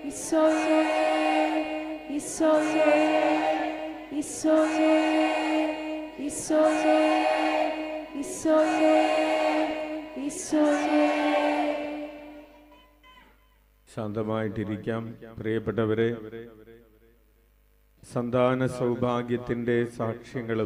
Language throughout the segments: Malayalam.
ഈശോയേ ഈശോയേ ഈശോയേ ഈശോയേ ഈശോയേ ഈശോയേ ശാന്തമായിട്ടിരിക്കാം പ്രിയപ്പെട്ടവരെ സന്താന സൗഭാഗ്യത്തിന്റെ സാക്ഷ്യങ്ങളും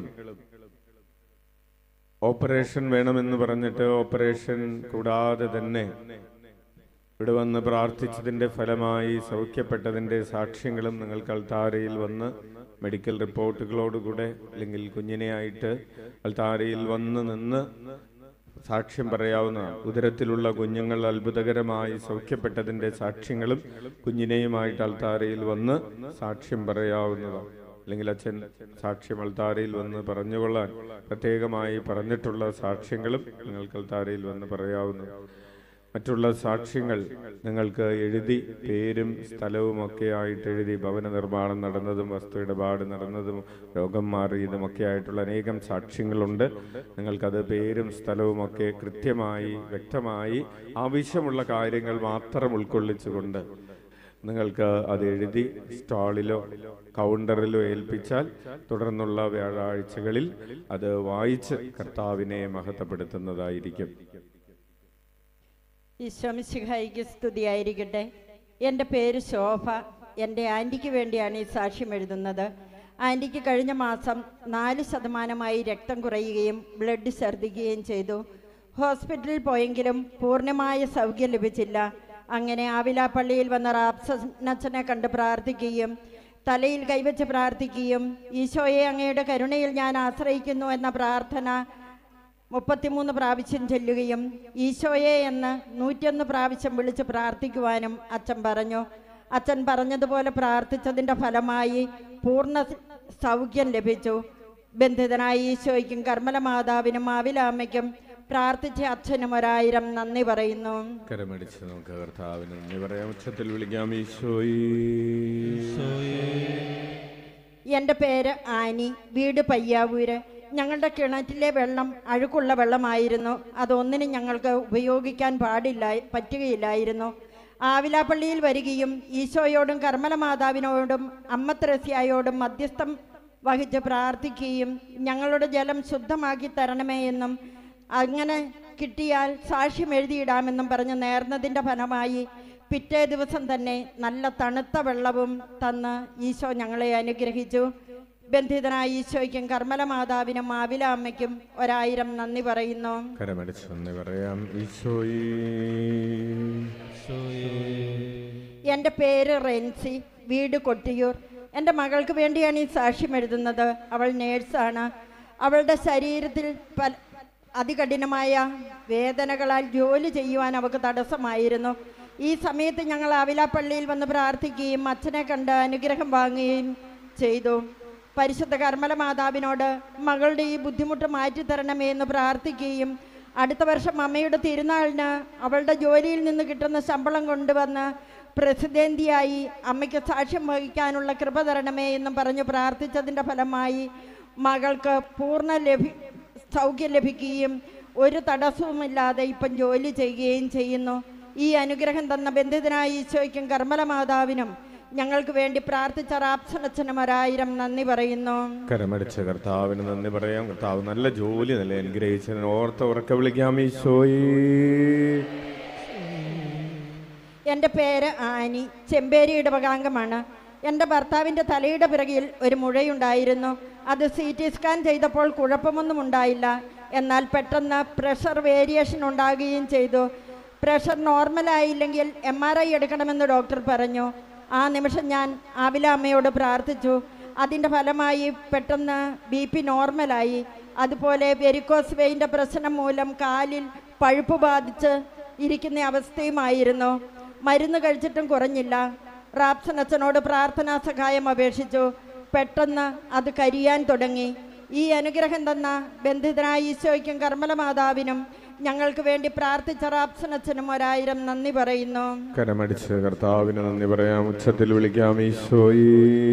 ഓപ്പറേഷൻ വേണമെന്ന് പറഞ്ഞിട്ട് ഓപ്പറേഷൻ കൂടാതെ തന്നെ ഇവിടെ വന്ന് പ്രാർത്ഥിച്ചതിന്റെ ഫലമായി സൗഖ്യപ്പെട്ടതിന്റെ സാക്ഷ്യങ്ങളും നിങ്ങൾക്ക് അൾത്താരയിൽ വന്ന് മെഡിക്കൽ റിപ്പോർട്ടുകളോടുകൂടെ അല്ലെങ്കിൽ കുഞ്ഞിനെയായിട്ട് അൾത്താരയിൽ വന്ന് നിന്ന് സാക്ഷ്യം പറയാവുന്ന ഉദരത്തിലുള്ള കുഞ്ഞുങ്ങൾ അത്ഭുതകരമായി സൗഖ്യപ്പെട്ടതിന്റെ സാക്ഷ്യങ്ങളും കുഞ്ഞിനെയുമായിട്ട് അൾത്താരയിൽ വന്ന് സാക്ഷ്യം പറയാവുന്നതാണ് അല്ലെങ്കിൽ അച്ഛൻ സാക്ഷ്യം അൾത്താരയിൽ വന്ന് പറഞ്ഞുകൊള്ളാൻ പ്രത്യേകമായി പറഞ്ഞിട്ടുള്ള സാക്ഷ്യങ്ങളും നിങ്ങൾക്ക് അൾത്താരയിൽ വന്ന് പറയാവുന്നതാണ് മറ്റുള്ള സാക്ഷ്യങ്ങൾ നിങ്ങൾക്ക് എഴുതി പേരും സ്ഥലവും ഒക്കെ ആയിട്ട് എഴുതി ഭവന നിർമ്മാണം നടന്നതും വസ്തു ഇടപാട് നടന്നതും രോഗം മാറിയതും ഒക്കെ ആയിട്ടുള്ള അനേകം സാക്ഷ്യങ്ങളുണ്ട് നിങ്ങൾക്കത് പേരും സ്ഥലവും ഒക്കെ കൃത്യമായി വ്യക്തമായി ആവശ്യമുള്ള കാര്യങ്ങൾ മാത്രം ഉൾക്കൊള്ളിച്ചുകൊണ്ട് നിങ്ങൾക്ക് അത് എഴുതി സ്റ്റാളിലോ കൗണ്ടറിലോ ഏൽപ്പിച്ചാൽ തുടർന്നുള്ള വ്യാഴാഴ്ചകളിൽ അത് വായിച്ച് കർത്താവിനെ മഹത്വപ്പെടുത്തുന്നതായിരിക്കും ഈശോമിശിഹായിക്ക് സ്തുതിയായിരിക്കട്ടെ എൻ്റെ പേര് ശോഭ എൻ്റെ ആൻറ്റിക്ക് വേണ്ടിയാണ് ഈ സാക്ഷ്യം എഴുതുന്നത് ആൻറ്റിക്ക് കഴിഞ്ഞ മാസം നാല് ശതമാനമായി രക്തം കുറയുകയും ബ്ലഡ് ഛർദ്ദിക്കുകയും ചെയ്തു ഹോസ്പിറ്റലിൽ പോയെങ്കിലും പൂർണ്ണമായ സൗഖ്യം ലഭിച്ചില്ല അങ്ങനെ ആവിലാപ്പള്ളിയിൽ വന്ന റാപ്സനച്ചനെ കണ്ട് പ്രാർത്ഥിക്കുകയും തലയിൽ കൈവച്ച് പ്രാർത്ഥിക്കുകയും ഈശോയെ അങ്ങയുടെ കരുണയിൽ ഞാൻ ആശ്രയിക്കുന്നു എന്ന പ്രാർത്ഥന മുപ്പത്തിമൂന്ന് പ്രാവശ്യം ചെല്ലുകയും ഈശോയെ എന്ന് നൂറ്റൊന്ന് പ്രാവശ്യം വിളിച്ച് പ്രാർത്ഥിക്കുവാനും അച്ഛൻ പറഞ്ഞു അച്ഛൻ പറഞ്ഞതുപോലെ പ്രാർത്ഥിച്ചതിൻ്റെ ഫലമായി പൂർണ്ണ സൗഖ്യം ലഭിച്ചു ബന്ധിതനായ ഈശോയ്ക്കും കർമ്മല മാതാവിനും ആവിലാമ്മയ്ക്കും പ്രാർത്ഥിച്ച അച്ഛനും ഒരായിരം നന്ദി പറയുന്നു കരമടിച്ച് നമുക്ക് കർത്താവിന് നന്ദി പറയാം ഉച്ചത്തിൽ വിളിക്കാം ഈശോയി എൻ്റെ പേര് ആനി വീട് പയ്യാവൂര് ഞങ്ങളുടെ കിണറ്റിലെ വെള്ളം അഴുക്കുള്ള വെള്ളമായിരുന്നു അതൊന്നിനും ഞങ്ങൾക്ക് ഉപയോഗിക്കാൻ പാടില്ല പറ്റുകയില്ലായിരുന്നു ആവിലാപ്പള്ളിയിൽ വരികയും ഈശോയോടും കർമ്മല മാതാവിനോടും അമ്മ ത്രസ്യായോടും മധ്യസ്ഥം വഹിച്ച് പ്രാർത്ഥിക്കുകയും ഞങ്ങളുടെ ജലം ശുദ്ധമാക്കി തരണമേ എന്നും അങ്ങനെ കിട്ടിയാൽ സാക്ഷ്യം എഴുതിയിടാമെന്നും പറഞ്ഞ് നേർന്നതിൻ്റെ ഫലമായി പിറ്റേ ദിവസം തന്നെ നല്ല തണുത്ത വെള്ളവും തന്ന് ഈശോ ഞങ്ങളെ അനുഗ്രഹിച്ചു ബന്ധിതനായ ഈശോയ്ക്കും കർമ്മല മാതാവിനും മാവില അമ്മയ്ക്കും ഒരായിരം നന്ദി പറയുന്നു കരമടിച്ച് നന്ദി പറയാം ഈശോയി എൻ്റെ പേര് റെൻസി വീട് കൊട്ടിയൂർ എൻ്റെ മകൾക്ക് വേണ്ടിയാണ് ഈ സാക്ഷ്യം എഴുതുന്നത് അവൾ നേഴ്സാണ് അവളുടെ ശരീരത്തിൽ പല അതികഠിനമായ വേദനകളാൽ ജോലി ചെയ്യുവാൻ അവൾക്ക് തടസ്സമായിരുന്നു ഈ സമയത്ത് ഞങ്ങൾ അവിലാപ്പള്ളിയിൽ വന്ന് പ്രാർത്ഥിക്കുകയും അച്ഛനെ കണ്ട് അനുഗ്രഹം വാങ്ങുകയും ചെയ്തു പരിശുദ്ധ കർമ്മല മാതാവിനോട് മകളുടെ ഈ ബുദ്ധിമുട്ട് മാറ്റിത്തരണമേ എന്ന് പ്രാർത്ഥിക്കുകയും അടുത്ത വർഷം അമ്മയുടെ തിരുനാളിന് അവളുടെ ജോലിയിൽ നിന്ന് കിട്ടുന്ന ശമ്പളം കൊണ്ടുവന്ന് പ്രസിദ്ധേന്തിയായി അമ്മയ്ക്ക് സാക്ഷ്യം വഹിക്കാനുള്ള കൃപ തരണമേ എന്നും പറഞ്ഞ് പ്രാർത്ഥിച്ചതിൻ്റെ ഫലമായി മകൾക്ക് പൂർണ്ണ ലഭി സൗഖ്യം ലഭിക്കുകയും ഒരു തടസ്സവുമില്ലാതെ ഇപ്പം ജോലി ചെയ്യുകയും ചെയ്യുന്നു ഈ അനുഗ്രഹം തന്ന ബന്ധിതനായ ഈശോയ്ക്കും കർമ്മല മാതാവിനും ഞങ്ങൾക്ക് വേണ്ടി പ്രാർത്ഥിച്ച റാപ്സനച്ഛനും ഒരായിരം നന്ദി പറയുന്നു കരമടിച്ച് കർത്താവിന് നന്ദി പറയാം കർത്താവ് നല്ല ജോലി നല്ല അനുഗ്രഹിച്ചതിന് ഓർത്ത് ഉറക്കെ വിളിക്കാം ഈശോയി എൻ്റെ പേര് ആനി ചെമ്പേരി ഇടവകാംഗമാണ് എൻ്റെ ഭർത്താവിൻ്റെ തലയുടെ പിറകിൽ ഒരു മുഴയുണ്ടായിരുന്നു അത് സി ടി സ്കാൻ ചെയ്തപ്പോൾ കുഴപ്പമൊന്നും ഉണ്ടായില്ല എന്നാൽ പെട്ടെന്ന് പ്രഷർ വേരിയേഷൻ ഉണ്ടാകുകയും ചെയ്തു പ്രഷർ നോർമലായില്ലെങ്കിൽ എം ആർ ഐ എടുക്കണമെന്ന് ഡോക്ടർ പറഞ്ഞു ആ നിമിഷം ഞാൻ ആവില അമ്മയോട് പ്രാർത്ഥിച്ചു അതിൻ്റെ ഫലമായി പെട്ടെന്ന് ബി പി നോർമലായി അതുപോലെ വെരിക്കോസ് വെയിൻ്റെ പ്രശ്നം മൂലം കാലിൽ പഴുപ്പ് ബാധിച്ച് ഇരിക്കുന്ന അവസ്ഥയുമായിരുന്നു മരുന്ന് കഴിച്ചിട്ടും കുറഞ്ഞില്ല റാപ്സൻ അച്ഛനോട് പ്രാർത്ഥനാ സഹായം അപേക്ഷിച്ചു പെട്ടെന്ന് അത് കരിയാൻ തുടങ്ങി ഈ അനുഗ്രഹം തന്ന ബന്ധിതനായ ഈശോയ്ക്കും കർമ്മല മാതാവിനും ഞങ്ങൾക്ക് വേണ്ടി പ്രാർത്ഥിച്ച റാപ്സൻ അച്ഛനും ഒരായിരം നന്ദി പറയുന്നു കരമടിച്ച് കർത്താവിന് നന്ദി പറയാം ഉച്ചത്തിൽ വിളിക്കാം ഈശോയി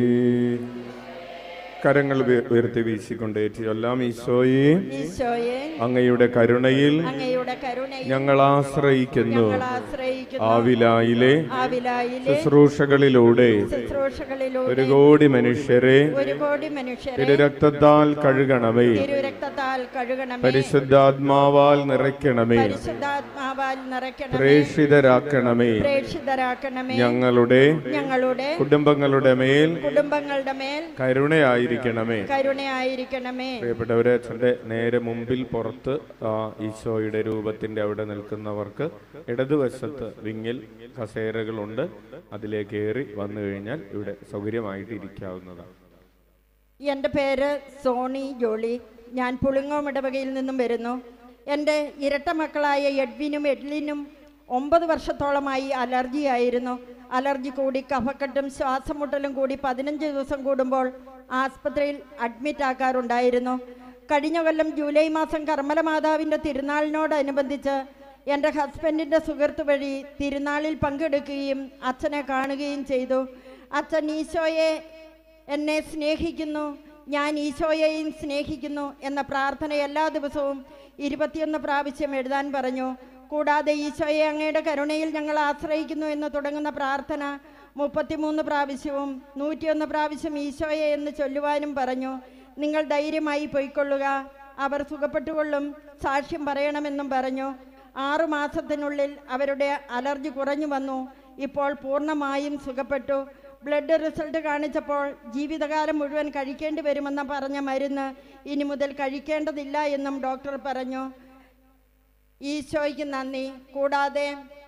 കരങ്ങൾ ഉയ- ഉയർത്തി വീശിക്കൊണ്ട് ചൊല്ലാം ഈശോയെ ഈശോയെ അങ്ങയുടെ കരുണയിൽ അങ്ങയുടെ കരുണയിൽ ഞങ്ങൾ ആശ്രയിക്കുന്നു ഞങ്ങൾ ആശ്രയിക്കുന്നു സമർപ്പിക്കുന്നു ആവിലായിലെ ആവിലായിലെ ശുശ്രൂഷകളിലൂടെ ശുശ്രൂഷകളിലൂടെ ഒരു കോടി മനുഷ്യരെ ഒരു കോടി മനുഷ്യരെ തിരുരക്തത്താൽ കഴുകണമേ തിരുരക്തത്താൽ കഴുകണമേ പരിശുദ്ധാത്മാവാൽ നിറയ്ക്കണമേ പരിശുദ്ധാത്മാവാൽ നിറയ്ക്കണമേ പ്രേഷിതരാക്കണമേ പ്രേക്ഷിതരാക്കണമേ ഞങ്ങളുടെ ഞങ്ങളുടെ കുടുംബങ്ങളുടെ മേൽ കുടുംബങ്ങളുടെ മേൽ കരുണയായിരിക്കണമേ കരുണയായിരിക്കണമേ പ്രിയപ്പെട്ടവരെ അച്ഛൻ്റെ നേരെ മുമ്പിൽ പുറത്ത് ആ ഈശോയുടെ രൂപത്തിന്റെ അവിടെ നിൽക്കുന്നവർക്ക് ഇടതുവശത്ത് വിങ്ങിൽ കസേരകളുണ്ട് അതിലേക്ക് കയറി വന്നു കഴിഞ്ഞാൽ ഇവിടെ സൗകര്യമായിട്ട് ഇരിക്കാവുന്നതാണ് എൻ്റെ പേര് സോണി ജോളി ഞാൻ പുളിങ്ങോം ഇടവകയിൽ നിന്നും വരുന്നു എൻ്റെ ഇരട്ട മക്കളായ എഡ്വിനും എഡ്ലിനും ഒമ്പത് വർഷത്തോളമായി അലർജി ആയിരുന്നു അലർജി കൂടി കഫക്കെട്ടും ശ്വാസം മുട്ടലും കൂടി പതിനഞ്ച് ദിവസം കൂടുമ്പോൾ ആസ്പത്രിയിൽ അഡ്മിറ്റ് ആക്കാറുണ്ടായിരുന്നു കഴിഞ്ഞ കൊല്ലം ജൂലൈ മാസം കർമ്മല മാതാവിൻ്റെ തിരുനാളിനോടനുബന്ധിച്ച് എൻ്റെ ഹസ്ബൻഡിൻ്റെ സുഹൃത്ത് വഴി തിരുനാളിൽ പങ്കെടുക്കുകയും അച്ഛനെ കാണുകയും ചെയ്തു അച്ഛൻ ഈശോയെ എന്നെ സ്നേഹിക്കുന്നു ഞാൻ ഈശോയെയും സ്നേഹിക്കുന്നു എന്ന പ്രാർത്ഥന എല്ലാ ദിവസവും ഇരുപത്തിയൊന്ന് പ്രാവശ്യം എഴുതാൻ പറഞ്ഞു കൂടാതെ ഈശോയെ അങ്ങയുടെ കരുണയിൽ ഞങ്ങൾ ആശ്രയിക്കുന്നു എന്ന് തുടങ്ങുന്ന പ്രാർത്ഥന മുപ്പത്തിമൂന്ന് പ്രാവശ്യവും നൂറ്റിയൊന്ന് പ്രാവശ്യം ഈശോയെ എന്ന് ചൊല്ലുവാനും പറഞ്ഞു നിങ്ങൾ ധൈര്യമായി പൊയ്ക്കൊള്ളുക അവർ സുഖപ്പെട്ടുകൊള്ളും സാക്ഷ്യം പറയണമെന്നും പറഞ്ഞു ആറു മാസത്തിനുള്ളിൽ അവരുടെ അലർജി കുറഞ്ഞു വന്നു ഇപ്പോൾ പൂർണ്ണമായും സുഖപ്പെട്ടു ബ്ലഡ് റിസൾട്ട് കാണിച്ചപ്പോൾ ജീവിതകാലം മുഴുവൻ കഴിക്കേണ്ടി വരുമെന്ന് പറഞ്ഞ മരുന്ന് ഇനി മുതൽ കഴിക്കേണ്ടതില്ല എന്നും ഡോക്ടർ പറഞ്ഞു ഈശോയ്ക്ക് നന്ദി കൂടാതെ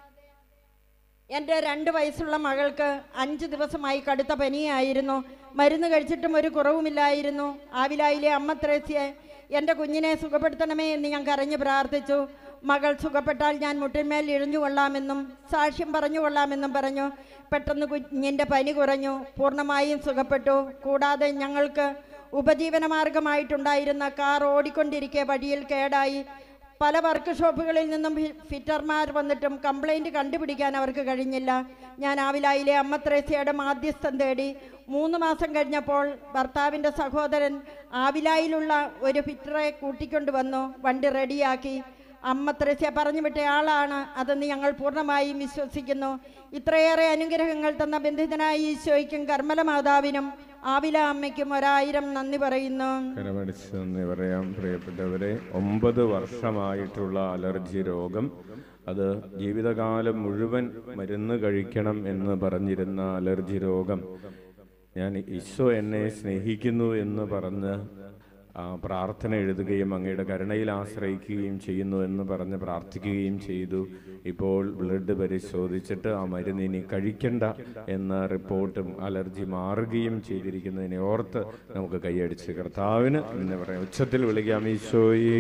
എൻ്റെ രണ്ട് വയസ്സുള്ള മകൾക്ക് അഞ്ച് ദിവസമായി കടുത്ത പനിയായിരുന്നു മരുന്ന് കഴിച്ചിട്ടും ഒരു കുറവുമില്ലായിരുന്നു ആവിലായിലെ അമ്മ ത്രേസ്യെ എൻ്റെ കുഞ്ഞിനെ സുഖപ്പെടുത്തണമേ എന്ന് ഞാൻ കരഞ്ഞു പ്രാർത്ഥിച്ചു മകൾ സുഖപ്പെട്ടാൽ ഞാൻ മുട്ടിന്മേൽ ഇഴഞ്ഞു കൊള്ളാമെന്നും സാക്ഷ്യം പറഞ്ഞു കൊള്ളാമെന്നും പറഞ്ഞു പെട്ടെന്ന് കുഞ്ഞിൻ്റെ പനി കുറഞ്ഞു പൂർണ്ണമായും സുഖപ്പെട്ടു കൂടാതെ ഞങ്ങൾക്ക് ഉപജീവനമാർഗമായിട്ടുണ്ടായിരുന്ന കാർ ഓടിക്കൊണ്ടിരിക്കെ വഴിയിൽ കേടായി പല വർക്ക് ഷോപ്പുകളിൽ നിന്നും ഫി- ഫിറ്റർമാർ വന്നിട്ടും കംപ്ലൈൻറ്റ് കണ്ടുപിടിക്കാൻ അവർക്ക് കഴിഞ്ഞില്ല ഞാൻ ആവിലായിലെ അമ്മ ത്രേസ്യയുടെ മാധ്യസ്ഥം തേടി മൂന്ന് മാസം കഴിഞ്ഞപ്പോൾ ഭർത്താവിൻ്റെ സഹോദരൻ ആവിലായിലുള്ള ഒരു ഫിറ്ററെ കൂട്ടിക്കൊണ്ട് വന്നു വണ്ടി റെഡിയാക്കി അമ്മ ത്രേസ്യ പറഞ്ഞു വിട്ട ആളാണ് അതെന്ന് ഞങ്ങൾ പൂർണ്ണമായും വിശ്വസിക്കുന്നു ഇത്രയേറെ അനുഗ്രഹങ്ങൾ തന്ന ബന്ധിതനായ ഈശോയ്ക്കും കർമ്മല മാതാവിനും ആവില അമ്മയ്ക്കും ഒരായിരം നന്ദി പറയുന്നു കരമടിച്ച് നന്ദി പറയാം പ്രിയപ്പെട്ടവരെ ഒമ്പത് വർഷമായിട്ടുള്ള അലർജി രോഗം അത് ജീവിതകാലം മുഴുവൻ മരുന്ന് കഴിക്കണം എന്ന് പറഞ്ഞിരുന്ന അലർജി രോഗം ഞാൻ ഈശോ എന്നെ സ്നേഹിക്കുന്നു എന്ന് പറഞ്ഞ് ആ പ്രാർത്ഥന എഴുതുകയും അങ്ങയുടെ കരുണയിൽ ആശ്രയിക്കുകയും ചെയ്യുന്നു എന്ന് പറഞ്ഞ് പ്രാർത്ഥിക്കുകയും ചെയ്തു ഇപ്പോൾ ബ്ലഡ് പരിശോധിച്ചിട്ട് ആ മരുന്ന് ഇനി കഴിക്കണ്ട എന്ന റിപ്പോർട്ടും അലർജി മാറുകയും ചെയ്തിരിക്കുന്നതിനെ ഓർത്ത് നമുക്ക് കൈയടിച്ച് കർത്താവിന് എന്ന് പറയാം ഉച്ചത്തിൽ വിളിക്കാം ഈശോയേ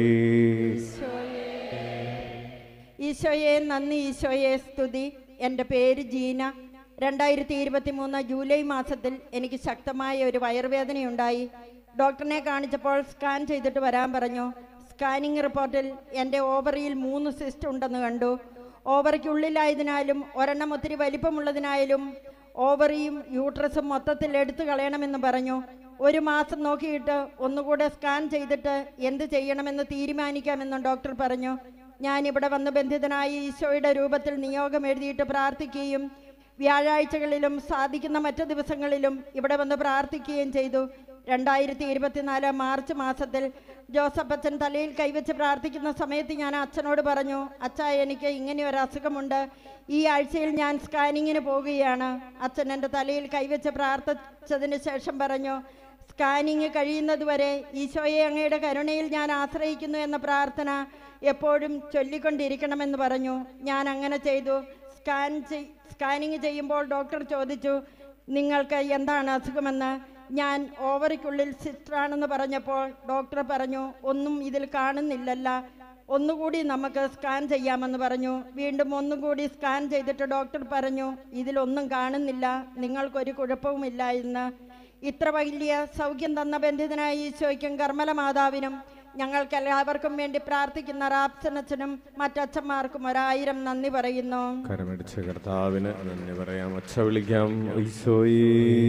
ഈശോയെ നന്ദി ഈശോയെ സ്തുതി എൻ്റെ പേര് ജീന രണ്ടായിരത്തി ഇരുപത്തി മൂന്ന് ജൂലൈ മാസത്തിൽ എനിക്ക് ശക്തമായ ഒരു വയറുവേദനയുണ്ടായി ഡോക്ടറിനെ കാണിച്ചപ്പോൾ സ്കാൻ ചെയ്തിട്ട് വരാൻ പറഞ്ഞു സ്കാനിങ് റിപ്പോർട്ടിൽ എൻ്റെ ഓവറിയിൽ മൂന്ന് സിസ്റ്റ് ഉണ്ടെന്ന് കണ്ടു ഓവറിക്കുള്ളിലായതിനാലും ഒരെണ്ണം ഒത്തിരി വലിപ്പമുള്ളതിനായാലും ഓവറിയും യൂട്രസും മൊത്തത്തിൽ എടുത്തു കളയണമെന്ന് പറഞ്ഞു ഒരു മാസം നോക്കിയിട്ട് ഒന്നുകൂടെ സ്കാൻ ചെയ്തിട്ട് എന്ത് ചെയ്യണമെന്ന് തീരുമാനിക്കാമെന്നും ഡോക്ടർ പറഞ്ഞു ഞാൻ ഇവിടെ വന്ന് ബന്ധിതനായി ഈശോയുടെ രൂപത്തിൽ നിയോഗം എഴുതിയിട്ട് പ്രാർത്ഥിക്കുകയും വ്യാഴാഴ്ചകളിലും സാധിക്കുന്ന മറ്റു ദിവസങ്ങളിലും ഇവിടെ വന്ന് പ്രാർത്ഥിക്കുകയും ചെയ്തു രണ്ടായിരത്തി ഇരുപത്തിനാല് മാർച്ച് മാസത്തിൽ ജോസഫ് അച്ഛൻ തലയിൽ കൈവച്ച് പ്രാർത്ഥിക്കുന്ന സമയത്ത് ഞാൻ അച്ഛനോട് പറഞ്ഞു അച്ഛാ എനിക്ക് ഇങ്ങനെ ഒരു അസുഖമുണ്ട് ഈ ആഴ്ചയിൽ ഞാൻ സ്കാനിങ്ങിന് പോവുകയാണ് അച്ഛൻ എൻ്റെ തലയിൽ കൈവച്ച് പ്രാർത്ഥിച്ചതിന് ശേഷം പറഞ്ഞു സ്കാനിങ് കഴിയുന്നതുവരെ ഈശോയെ അങ്ങയുടെ കരുണയിൽ ഞാൻ ആശ്രയിക്കുന്നു എന്ന പ്രാർത്ഥന എപ്പോഴും ചൊല്ലിക്കൊണ്ടിരിക്കണമെന്ന് പറഞ്ഞു ഞാൻ അങ്ങനെ ചെയ്തു സ്കാൻ ചെയ് സ്കാനിങ് ചെയ്യുമ്പോൾ ഡോക്ടർ ചോദിച്ചു നിങ്ങൾക്ക് എന്താണ് അസുഖമെന്ന് ഞാൻ ഓവറിക്കുള്ളിൽ സിസ്റ്ററാണെന്ന് പറഞ്ഞപ്പോൾ ഡോക്ടർ പറഞ്ഞു ഒന്നും ഇതിൽ കാണുന്നില്ലല്ല ഒന്നുകൂടി നമുക്ക് സ്കാൻ ചെയ്യാമെന്ന് പറഞ്ഞു വീണ്ടും ഒന്നും കൂടി സ്കാൻ ചെയ്തിട്ട് ഡോക്ടർ പറഞ്ഞു ഇതിലൊന്നും കാണുന്നില്ല നിങ്ങൾക്കൊരു കുഴപ്പവുമില്ല എന്ന് ഇത്ര വലിയ സൗഖ്യം തന്ന ബന്ധിതനായ ഈശോയ്ക്കും കർമ്മല മാതാവിനും ഞങ്ങൾക്ക് എല്ലാവർക്കും വേണ്ടി പ്രാർത്ഥിക്കുന്ന റാപ്സനച്ചനും മറ്റച്ഛന്മാർക്കും ഒരായിരം നന്ദി പറയുന്നു കരമടിച്ച് കർത്താവിന് നന്ദി പറയാം ഒച്ച വിളിക്കാം ഈശോയേ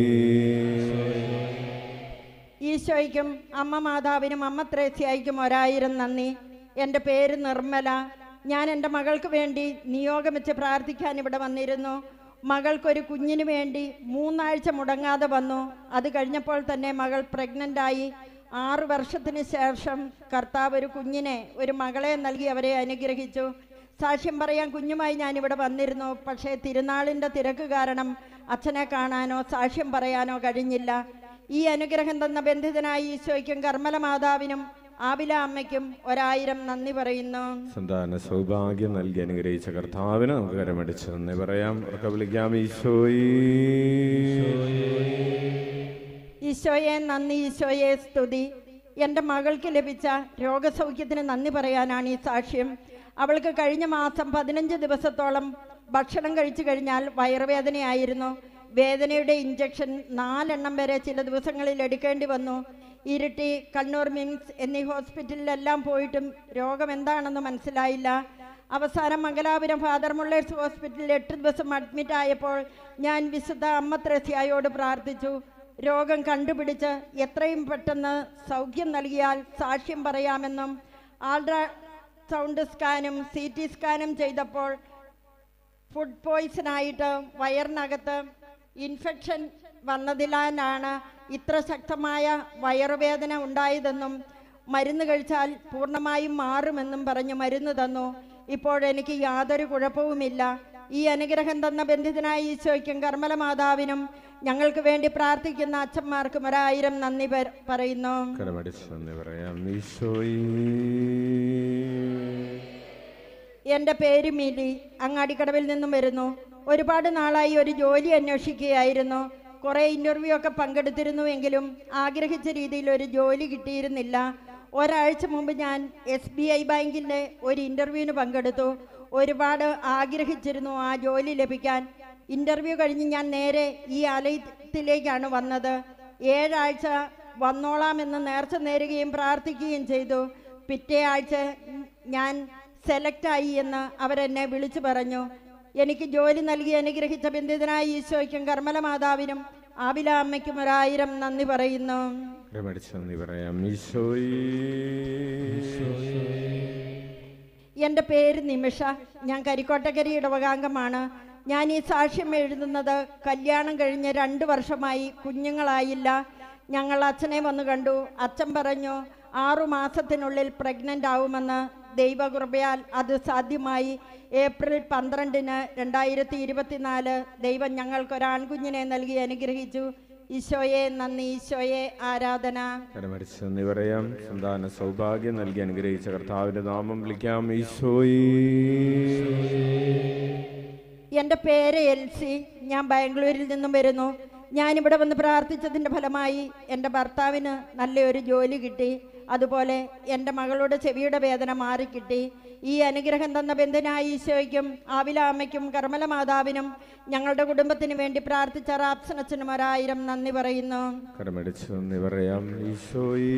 ഈശോയ്ക്കും അമ്മ മാതാവിനും അമ്മ ത്രേസ്യായിക്കും ഒരായിരം നന്ദി എൻ്റെ പേര് നിർമ്മല ഞാൻ എൻ്റെ മകൾക്ക് വേണ്ടി നിയോഗം വെച്ച് പ്രാർത്ഥിക്കാൻ ഇവിടെ വന്നിരുന്നു മകൾക്കൊരു കുഞ്ഞിന് വേണ്ടി മൂന്നാഴ്ച മുടങ്ങാതെ വന്നു അത് കഴിഞ്ഞപ്പോൾ തന്നെ മകൾ pregnant ആയി ആറ് വർഷത്തിന് ശേഷം കർത്താവ് ഒരു കുഞ്ഞിനെ ഒരു മകളെ നൽകി അവരെ അനുഗ്രഹിച്ചു സാക്ഷ്യം പറയാൻ കുഞ്ഞുമായി ഞാൻ ഇവിടെ വന്നിരുന്നു പക്ഷേ തിരുനാളിൻ്റെ തിരക്ക് കാരണം അച്ഛനെ കാണാനോ സാക്ഷ്യം പറയാനോ കഴിഞ്ഞില്ല ഈ അനുഗ്രഹം തന്ന ബന്ധിതനായ ഈശോയ്ക്കും കർമ്മല മാതാവിനും ആബില അമ്മയ്ക്കും ഒരായിരം നന്ദി പറയുന്നു സന്താന സൗഭാഗ്യം നൽകി അനുഗ്രഹിച്ച കർത്താവിന് നമുക്ക് കരമടിച്ച് നന്ദി പറയാം ഉറക്കെ വിളിക്കാം ഈശോയേ ഈശോയെ നന്ദി ഈശോയെ സ്തുതി എൻ്റെ മകൾക്ക് ലഭിച്ച രോഗസൗഖ്യത്തിന് നന്ദി പറയാനാണ് ഈ സാക്ഷ്യം അവൾക്ക് കഴിഞ്ഞ മാസം പതിനഞ്ച് ദിവസത്തോളം ഭക്ഷണം കഴിച്ചു കഴിഞ്ഞാൽ വയറുവേദനയായിരുന്നു വേദനയുടെ ഇഞ്ചക്ഷൻ നാലെണ്ണം വരെ ചില ദിവസങ്ങളിൽ എടുക്കേണ്ടി വന്നു ഇരിട്ടി കണ്ണൂർ മിംസ് എന്നീ ഹോസ്പിറ്റലിലെല്ലാം പോയിട്ടും രോഗം എന്താണെന്ന് മനസ്സിലായില്ല അവസാനം മംഗലാപുരം ഫാദർ മുള്ളേഴ്സ് ഹോസ്പിറ്റലിൽ എട്ട് ദിവസം അഡ്മിറ്റ് ആയപ്പോൾ ഞാൻ വിശുദ്ധ അമ്മ ത്രേസ്യായോട് പ്രാർത്ഥിച്ചു രോഗം കണ്ടുപിടിച്ച് എത്രയും പെട്ടെന്ന് സൗഖ്യം നൽകിയാൽ സാക്ഷ്യം പറയാമെന്നും ആൾട്രാ സൗണ്ട് സ്കാനും സി ടി സ്കാനും ചെയ്തപ്പോൾ ഫുഡ് പോയ്സൺ ആയിട്ട് വയറിനകത്ത് ഇൻഫെക്ഷൻ വന്നതിനാലാണ് ഇത്ര ശക്തമായ വയറുവേദന ഉണ്ടായതെന്നും മരുന്ന് കഴിച്ചാൽ പൂർണ്ണമായും മാറുമെന്നും പറഞ്ഞ് മരുന്ന് തന്നു ഇപ്പോൾ എനിക്ക് യാതൊരു കുഴപ്പവുമില്ല ഈ അനുഗ്രഹം തന്ന ബന്ധിതനായ ഈശോയ്ക്കും കർമ്മല മാതാവിനും ഞങ്ങൾക്ക് വേണ്ടി പ്രാർത്ഥിക്കുന്ന അച്ഛന്മാർക്കും ഒരായിരം നന്ദി പര- പറയുന്നു കരമടിച്ച് നന്ദി പറയാം ഈശോയേ എൻ്റെ പേര് മിലി അങ്ങാടിക്കടവിൽ നിന്നും വരുന്നു ഒരുപാട് നാളായി ഒരു ജോലി അന്വേഷിക്കുകയായിരുന്നു കുറേ ഇൻ്റർവ്യൂ ഒക്കെ പങ്കെടുത്തിരുന്നുവെങ്കിലും ആഗ്രഹിച്ച രീതിയിൽ ഒരു ജോലി കിട്ടിയിരുന്നില്ല ഒരാഴ്ച മുമ്പ് ഞാൻ എസ് ബി ഐ ബാങ്കിൻ്റെ ഒരു ഇൻ്റർവ്യൂവിന് പങ്കെടുത്തു ഒരുപാട് ആഗ്രഹിച്ചിരുന്നു ആ ജോലി ലഭിക്കാൻ ഇൻ്റർവ്യൂ കഴിഞ്ഞ് ഞാൻ നേരെ ഈ ആലയത്തിലേക്കാണ് വന്നത് ഏഴാഴ്ച വന്നോളാമെന്ന് നേർച്ച നേരുകയും പ്രാർത്ഥിക്കുകയും ചെയ്തു പിറ്റേ ആഴ്ച ഞാൻ സെലക്ട് ആയി എന്ന് അവരെന്നെ വിളിച്ചു പറഞ്ഞു എനിക്ക് ജോലി നൽകി അനുഗ്രഹിച്ച ബന്ധിതനായ ഈശോയ്ക്കും കർമ്മല മാതാവിനും ആബില അമ്മയ്ക്കും ഒരായിരം നന്ദി പറയുന്നു കരമടിച്ച് നന്ദി പറയാം ഈശോയേ എൻ്റെ പേര് നിമിഷ ഞാൻ കരിക്കോട്ടക്കരി ഇടവകാംഗമാണ് ഞാൻ ഈ സാക്ഷ്യം എഴുതുന്നത് കല്യാണം കഴിഞ്ഞ് രണ്ട് വർഷമായി കുഞ്ഞുങ്ങളായില്ല ഞങ്ങൾ അച്ഛനെ വന്ന് കണ്ടു അച്ഛൻ പറഞ്ഞു ആറു മാസത്തിനുള്ളിൽ പ്രഗ്നൻ്റ് ആവുമെന്ന് ദൈവകൃപയാൽ അത് സാധ്യമായി ഏപ്രിൽ പന്ത്രണ്ടിന് രണ്ടായിരത്തി ഇരുപത്തിനാല് ദൈവം ഞങ്ങൾക്കൊരാൺകുഞ്ഞിനെ നൽകി അനുഗ്രഹിച്ചു ഈശോയെ നന്ദി ഈശോയെ ആരാധന കരമടിച്ച് നന്ദി പറയാം സന്താന സൗഭാഗ്യം നൽകി അനുഗ്രഹിച്ച കർത്താവിന്റെ നാമം വിളിക്കാം ഈശോയേ എൻ്റെ പേര് എൽസി ഞാൻ ബാംഗ്ലൂരിൽ നിന്നും വരുന്നു ഞാനിവിടെ വന്ന് പ്രാർത്ഥിച്ചതിൻ്റെ ഫലമായി എൻ്റെ ഭർത്താവിന് നല്ലൊരു ജോലി കിട്ടി അതുപോലെ എൻ്റെ മകളുടെ ചെവിയുടെ വേദന മാറിക്കിട്ടി ഈ അനുഗ്രഹം തന്ന ബന്ധനായ ഈശോയ്ക്കും ആവില അമ്മയ്ക്കും കർമ്മല മാതാവിനും ഞങ്ങളുടെ കുടുംബത്തിന് വേണ്ടി പ്രാർത്ഥിച്ച റാപ്സനച്ചനും ഒരായിരം നന്ദി പറയുന്നു കരമടിച്ച് നന്ദി പറയാം ഈശോയേ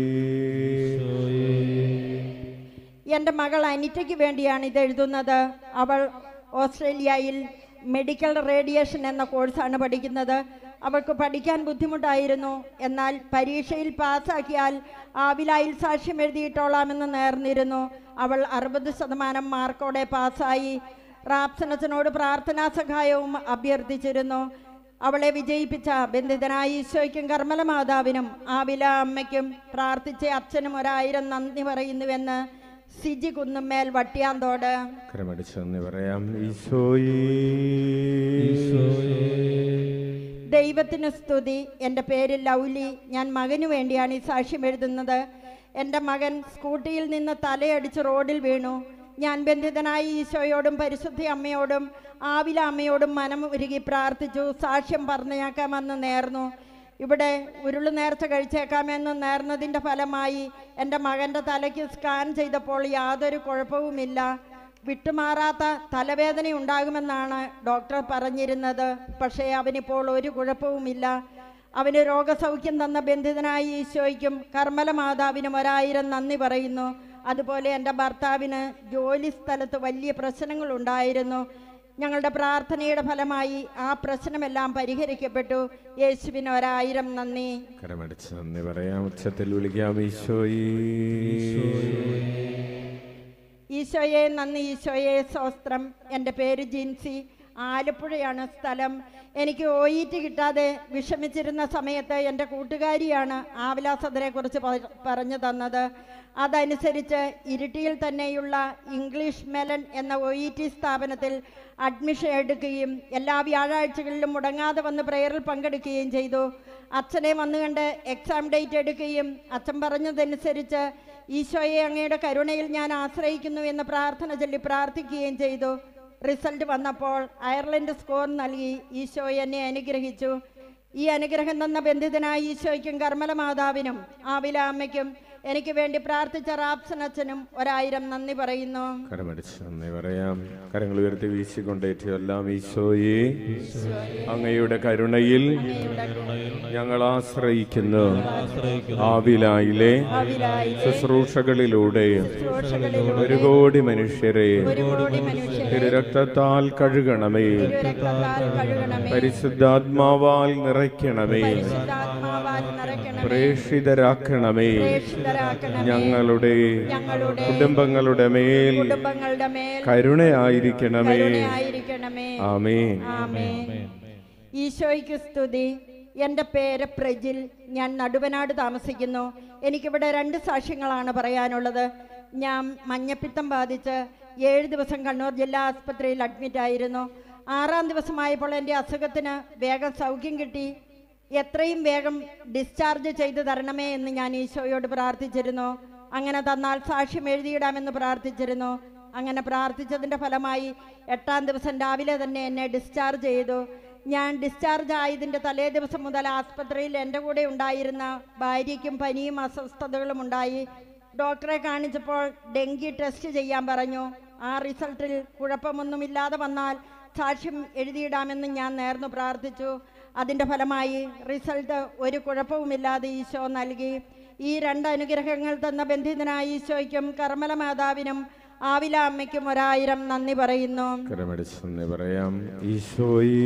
എൻ്റെ മകൾ അനിറ്റയ്ക്ക് വേണ്ടിയാണ് ഇത് എഴുതുന്നത് അവൾ ഓസ്ട്രേലിയയിൽ മെഡിക്കൽ റേഡിയേഷൻ എന്ന കോഴ്സാണ് പഠിക്കുന്നത് അവൾക്ക് പഠിക്കാൻ ബുദ്ധിമുട്ടായിരുന്നു എന്നാൽ പരീക്ഷയിൽ പാസ്സാക്കിയാൽ ആവിലായിൽ സാക്ഷ്യം എഴുതിയിട്ടോളാമെന്ന് നേർന്നിരുന്നു അവൾ അറുപത് ശതമാനം മാർക്കോടെ പാസ്സായി റാപ്സനച്ചനോട് പ്രാർത്ഥനാ സഹായവും അഭ്യർത്ഥിച്ചിരുന്നു അവളെ വിജയിപ്പിച്ച ബന്ധിതനായ ഈശോയ്ക്കും കർമ്മല മാതാവിനും ആവില അമ്മയ്ക്കും പ്രാർത്ഥിച്ച അച്ഛനും ഒരായിരം നന്ദി പറയുന്നുവെന്ന് സിജി കുന്നുമേൽ വട്ടിയാന്തോട് കരമടിച്ച് നന്ദി പറയാം ഈശോയേ ദൈവത്തിന് സ്തുതി എൻ്റെ പേര് ലൗലി ഞാൻ മകനു വേണ്ടിയാണ് ഈ സാക്ഷ്യം എഴുതുന്നത് എൻ്റെ മകൻ സ്കൂട്ടിയിൽ നിന്ന് തലയടിച്ച് റോഡിൽ വീണു ഞാൻ ബന്ധിതനായ ഈശോയോടും പരിശുദ്ധ അമ്മയോടും ആവില അമ്മയോടും മനം ഉരുകി പ്രാർത്ഥിച്ചു സാക്ഷ്യം പറഞ്ഞേക്കാമെന്ന് നേർന്നു ഇവിടെ ഉരുളു നേർച്ച കഴിച്ചേക്കാമെന്ന് നേർന്നതിൻ്റെ ഫലമായി എൻ്റെ മകൻ്റെ തലയ്ക്ക് സ്കാൻ ചെയ്തപ്പോൾ യാതൊരു കുഴപ്പവുമില്ല വിട്ടുമാറാത്ത തലവേദന ഉണ്ടാകുമെന്നാണ് ഡോക്ടർ പറഞ്ഞിരുന്നത് പക്ഷേ അവനിപ്പോൾ ഒരു കുഴപ്പവുമില്ല അവന് രോഗസൗഖ്യം തന്ന ബന്ധിതനായ ഈശോയ്ക്കും കർമ്മല മാതാവിനും ഒരായിരം നന്ദി പറയുന്നു അതുപോലെ എൻ്റെ ഭർത്താവിന് ജോലി സ്ഥലത്ത് വലിയ പ്രശ്നങ്ങൾ ഉണ്ടായിരുന്നു ഞങ്ങളുടെ പ്രാർത്ഥനയുടെ ഫലമായി ആ പ്രശ്നമെല്ലാം പരിഹരിക്കപ്പെട്ടു യേശുവിന് ഒരായിരം നന്ദി കരമടിച്ച് നന്ദി പറയാം ഉച്ചത്തിൽ വിളിക്കാം ഈശോയേ ഈശോയെ നന്ദി ഈശോയെ സ്വസ്ത്രം എൻ്റെ പേര് ജിൻസി ആലപ്പുഴയാണ് സ്ഥലം എനിക്ക് ഒ ഇ ടി കിട്ടാതെ വിഷമിച്ചിരുന്ന സമയത്ത് എൻ്റെ കൂട്ടുകാരിയാണ് ആവിലാസത്തിനെക്കുറിച്ച് പ- പറഞ്ഞു തന്നത് അതനുസരിച്ച് ഇരിട്ടിയിൽ തന്നെയുള്ള ഇംഗ്ലീഷ് മെലൻ എന്ന ഒ ഇ ടി സ്ഥാപനത്തിൽ അഡ്മിഷൻ എടുക്കുകയും എല്ലാ വ്യാഴാഴ്ചകളിലും മുടങ്ങാതെ വന്ന് പ്രേയറിൽ പങ്കെടുക്കുകയും ചെയ്തു അച്ഛനെ വന്നു കണ്ട് എക്സാം ഡേറ്റ് എടുക്കുകയും അച്ഛൻ പറഞ്ഞതനുസരിച്ച് ഈശോയെ അങ്ങയുടെ കരുണയിൽ ഞാൻ ആശ്രയിക്കുന്നു എന്ന് പ്രാർത്ഥന ചൊല്ലി പ്രാർത്ഥിക്കുകയും ചെയ്തു റിസൾട്ട് വന്നപ്പോൾ അയർലൻഡ് സ്കോർ നൽകി ഈശോ എന്നെ അനുഗ്രഹിച്ചു ഈ അനുഗ്രഹം തന്ന ബന്ധിതനായ ഈശോയ്ക്കും കർമ്മല മാതാവിനും ആവില അമ്മയ്ക്കും എനിക്ക് വേണ്ടി പ്രാർത്ഥിച്ച റാപ്സൻ അച്ഛനും ഒരായിരം നന്ദി പറയുന്നു കരമടിച്ച് നന്ദി പറയാം കരങ്ങൾ ഉയർത്തി വീശിക്കൊണ്ടേറ്റു എല്ലാം ഈശോയെ അങ്ങയുടെ കരുണയിൽ ഞങ്ങൾ ആശ്രയിക്കുന്നു ആവിലായിലെ ആവിലായി ശുശ്രൂഷകളിലൂടെ ശുശ്രൂഷകളിലൂടെ ഒരു കോടി മനുഷ്യരെ ഒരു കോടി മനുഷ്യരെ തിരുരക്തത്താൽ കഴുകണമേ രക്തത്താൽ കഴുകണമേ പരിശുദ്ധാത്മാവാൽ നിറയ്ക്കണമേ പരിശുദ്ധാത്മാവാൽ നിറയ്ക്കണമേ പ്രേഷിതരാക്കണമേ പ്രേക്ഷിതരാക്കണമേ ഞങ്ങളുടെ ഞങ്ങളുടെ കുടുംബങ്ങളുടെ മേൽ കുടുംബങ്ങളുടെ മേൽ കരുണയായിരിക്കണമേ കരുണയായിരിക്കണമേ ആമേൻ ആമേൻ ഈശോയ്ക്ക് സ്തുതി എൻ്റെ പേര് പ്രജിൽ ഞാൻ നടുവനാട് താമസിക്കുന്നു എനിക്കിവിടെ രണ്ട് സാക്ഷ്യങ്ങളാണ് പറയാനുള്ളത് ഞാൻ മഞ്ഞപ്പിത്തം ബാധിച്ച് ഏഴ് ദിവസം കണ്ണൂർ ജില്ലാ ആസ്പത്രിയിൽ അഡ്മിറ്റ് ആയിരുന്നു ആറാം ദിവസമായപ്പോൾ എൻ്റെ അസുഖത്തിന് വേഗം സൗഖ്യം കിട്ടി എത്രയും വേഗം ഡിസ്ചാർജ് ചെയ്തു തരണമേ എന്ന് ഞാൻ ഈശോയോട് പ്രാർത്ഥിച്ചിരുന്നു അങ്ങനെ തന്നാൽ സാക്ഷ്യം എഴുതിയിടാമെന്ന് പ്രാർത്ഥിച്ചിരുന്നു അങ്ങനെ പ്രാർത്ഥിച്ചതിൻ്റെ ഫലമായി എട്ടാം ദിവസം രാവിലെ തന്നെ എന്നെ ഡിസ്ചാർജ് ചെയ്തു ഞാൻ ഡിസ്ചാർജ് ആയതിൻ്റെ തലേ ദിവസം മുതൽ ആസ്പത്രിയിൽ എൻ്റെ കൂടെ ഉണ്ടായിരുന്ന ഭാര്യയ്ക്കും പനിയും അസ്വസ്ഥതകളും ഉണ്ടായി ഡോക്ടറെ കാണിച്ചപ്പോൾ ഡെങ്കി ടെസ്റ്റ് ചെയ്യാൻ പറഞ്ഞു ആ റിസൾട്ടിൽ കുഴപ്പമൊന്നുമില്ലാതെ വന്നാൽ സാക്ഷ്യം എഴുതിയിടാമെന്ന് ഞാൻ നേർന്നു പ്രാർത്ഥിച്ചു അതിൻ്റെ ഫലമായി റിസൾട്ട് ഒരു കുഴപ്പവുമില്ലാതെ ഈശോ നൽകി ഈ രണ്ട് അനുഗ്രഹങ്ങൾ തന്ന ബന്ധിതനായ ഈശോയ്ക്കും കർമ്മല മാതാവിനും ആവില അമ്മയ്ക്കും ഒരായിരം നന്ദി പറയുന്നു കരമടിച്ച് നന്ദി പറയാം ഈശോയേ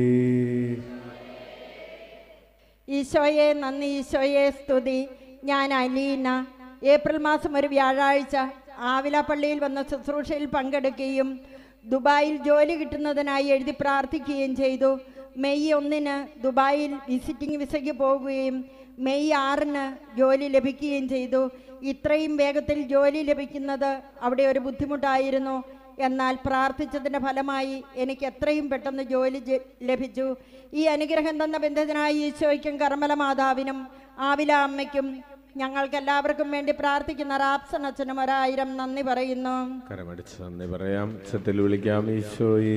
ഈശോയെ നന്ദി ഈശോയെ സ്തുതി ഞാൻ അലീന ഏപ്രിൽ മാസം ഒരു വ്യാഴാഴ്ച ആവില പള്ളിയിൽ വന്ന ശുശ്രൂഷയിൽ പങ്കെടുക്കുകയും ദുബായിൽ ജോലി കിട്ടുന്നതിനായി എഴുതി പ്രാർത്ഥിക്കുകയും ചെയ്തു മെയ് ഒന്നിന് ദുബായിൽ വിസിറ്റിംഗ് വിസയ്ക്ക് പോകുകയും മെയ് ആറിന് ജോലി ലഭിക്കുകയും ചെയ്തു ഇത്രയും വേഗത്തിൽ ജോലി ലഭിക്കുന്നത് അവിടെ ഒരു ബുദ്ധിമുട്ടായിരുന്നു എന്നാൽ പ്രാർത്ഥിച്ചതിൻ്റെ ഫലമായി എനിക്ക് എത്രയും പെട്ടെന്ന് ജോലി ജ- ലഭിച്ചു ഈ അനുഗ്രഹം തന്ന ബന്ധത്തിനായി ഈശോയ്ക്കും കർമ്മല മാതാവിനും ആവില അമ്മയ്ക്കും ഞങ്ങൾക്ക് എല്ലാവർക്കും വേണ്ടി പ്രാർത്ഥിക്കുന്ന റാപ്സൻ അച്ഛനും ഒരായിരം നന്ദി പറയുന്നു കരമടിച്ച് നന്ദി പറയാം ഉച്ചത്തിൽ വിളിക്കാം ഈശോയേ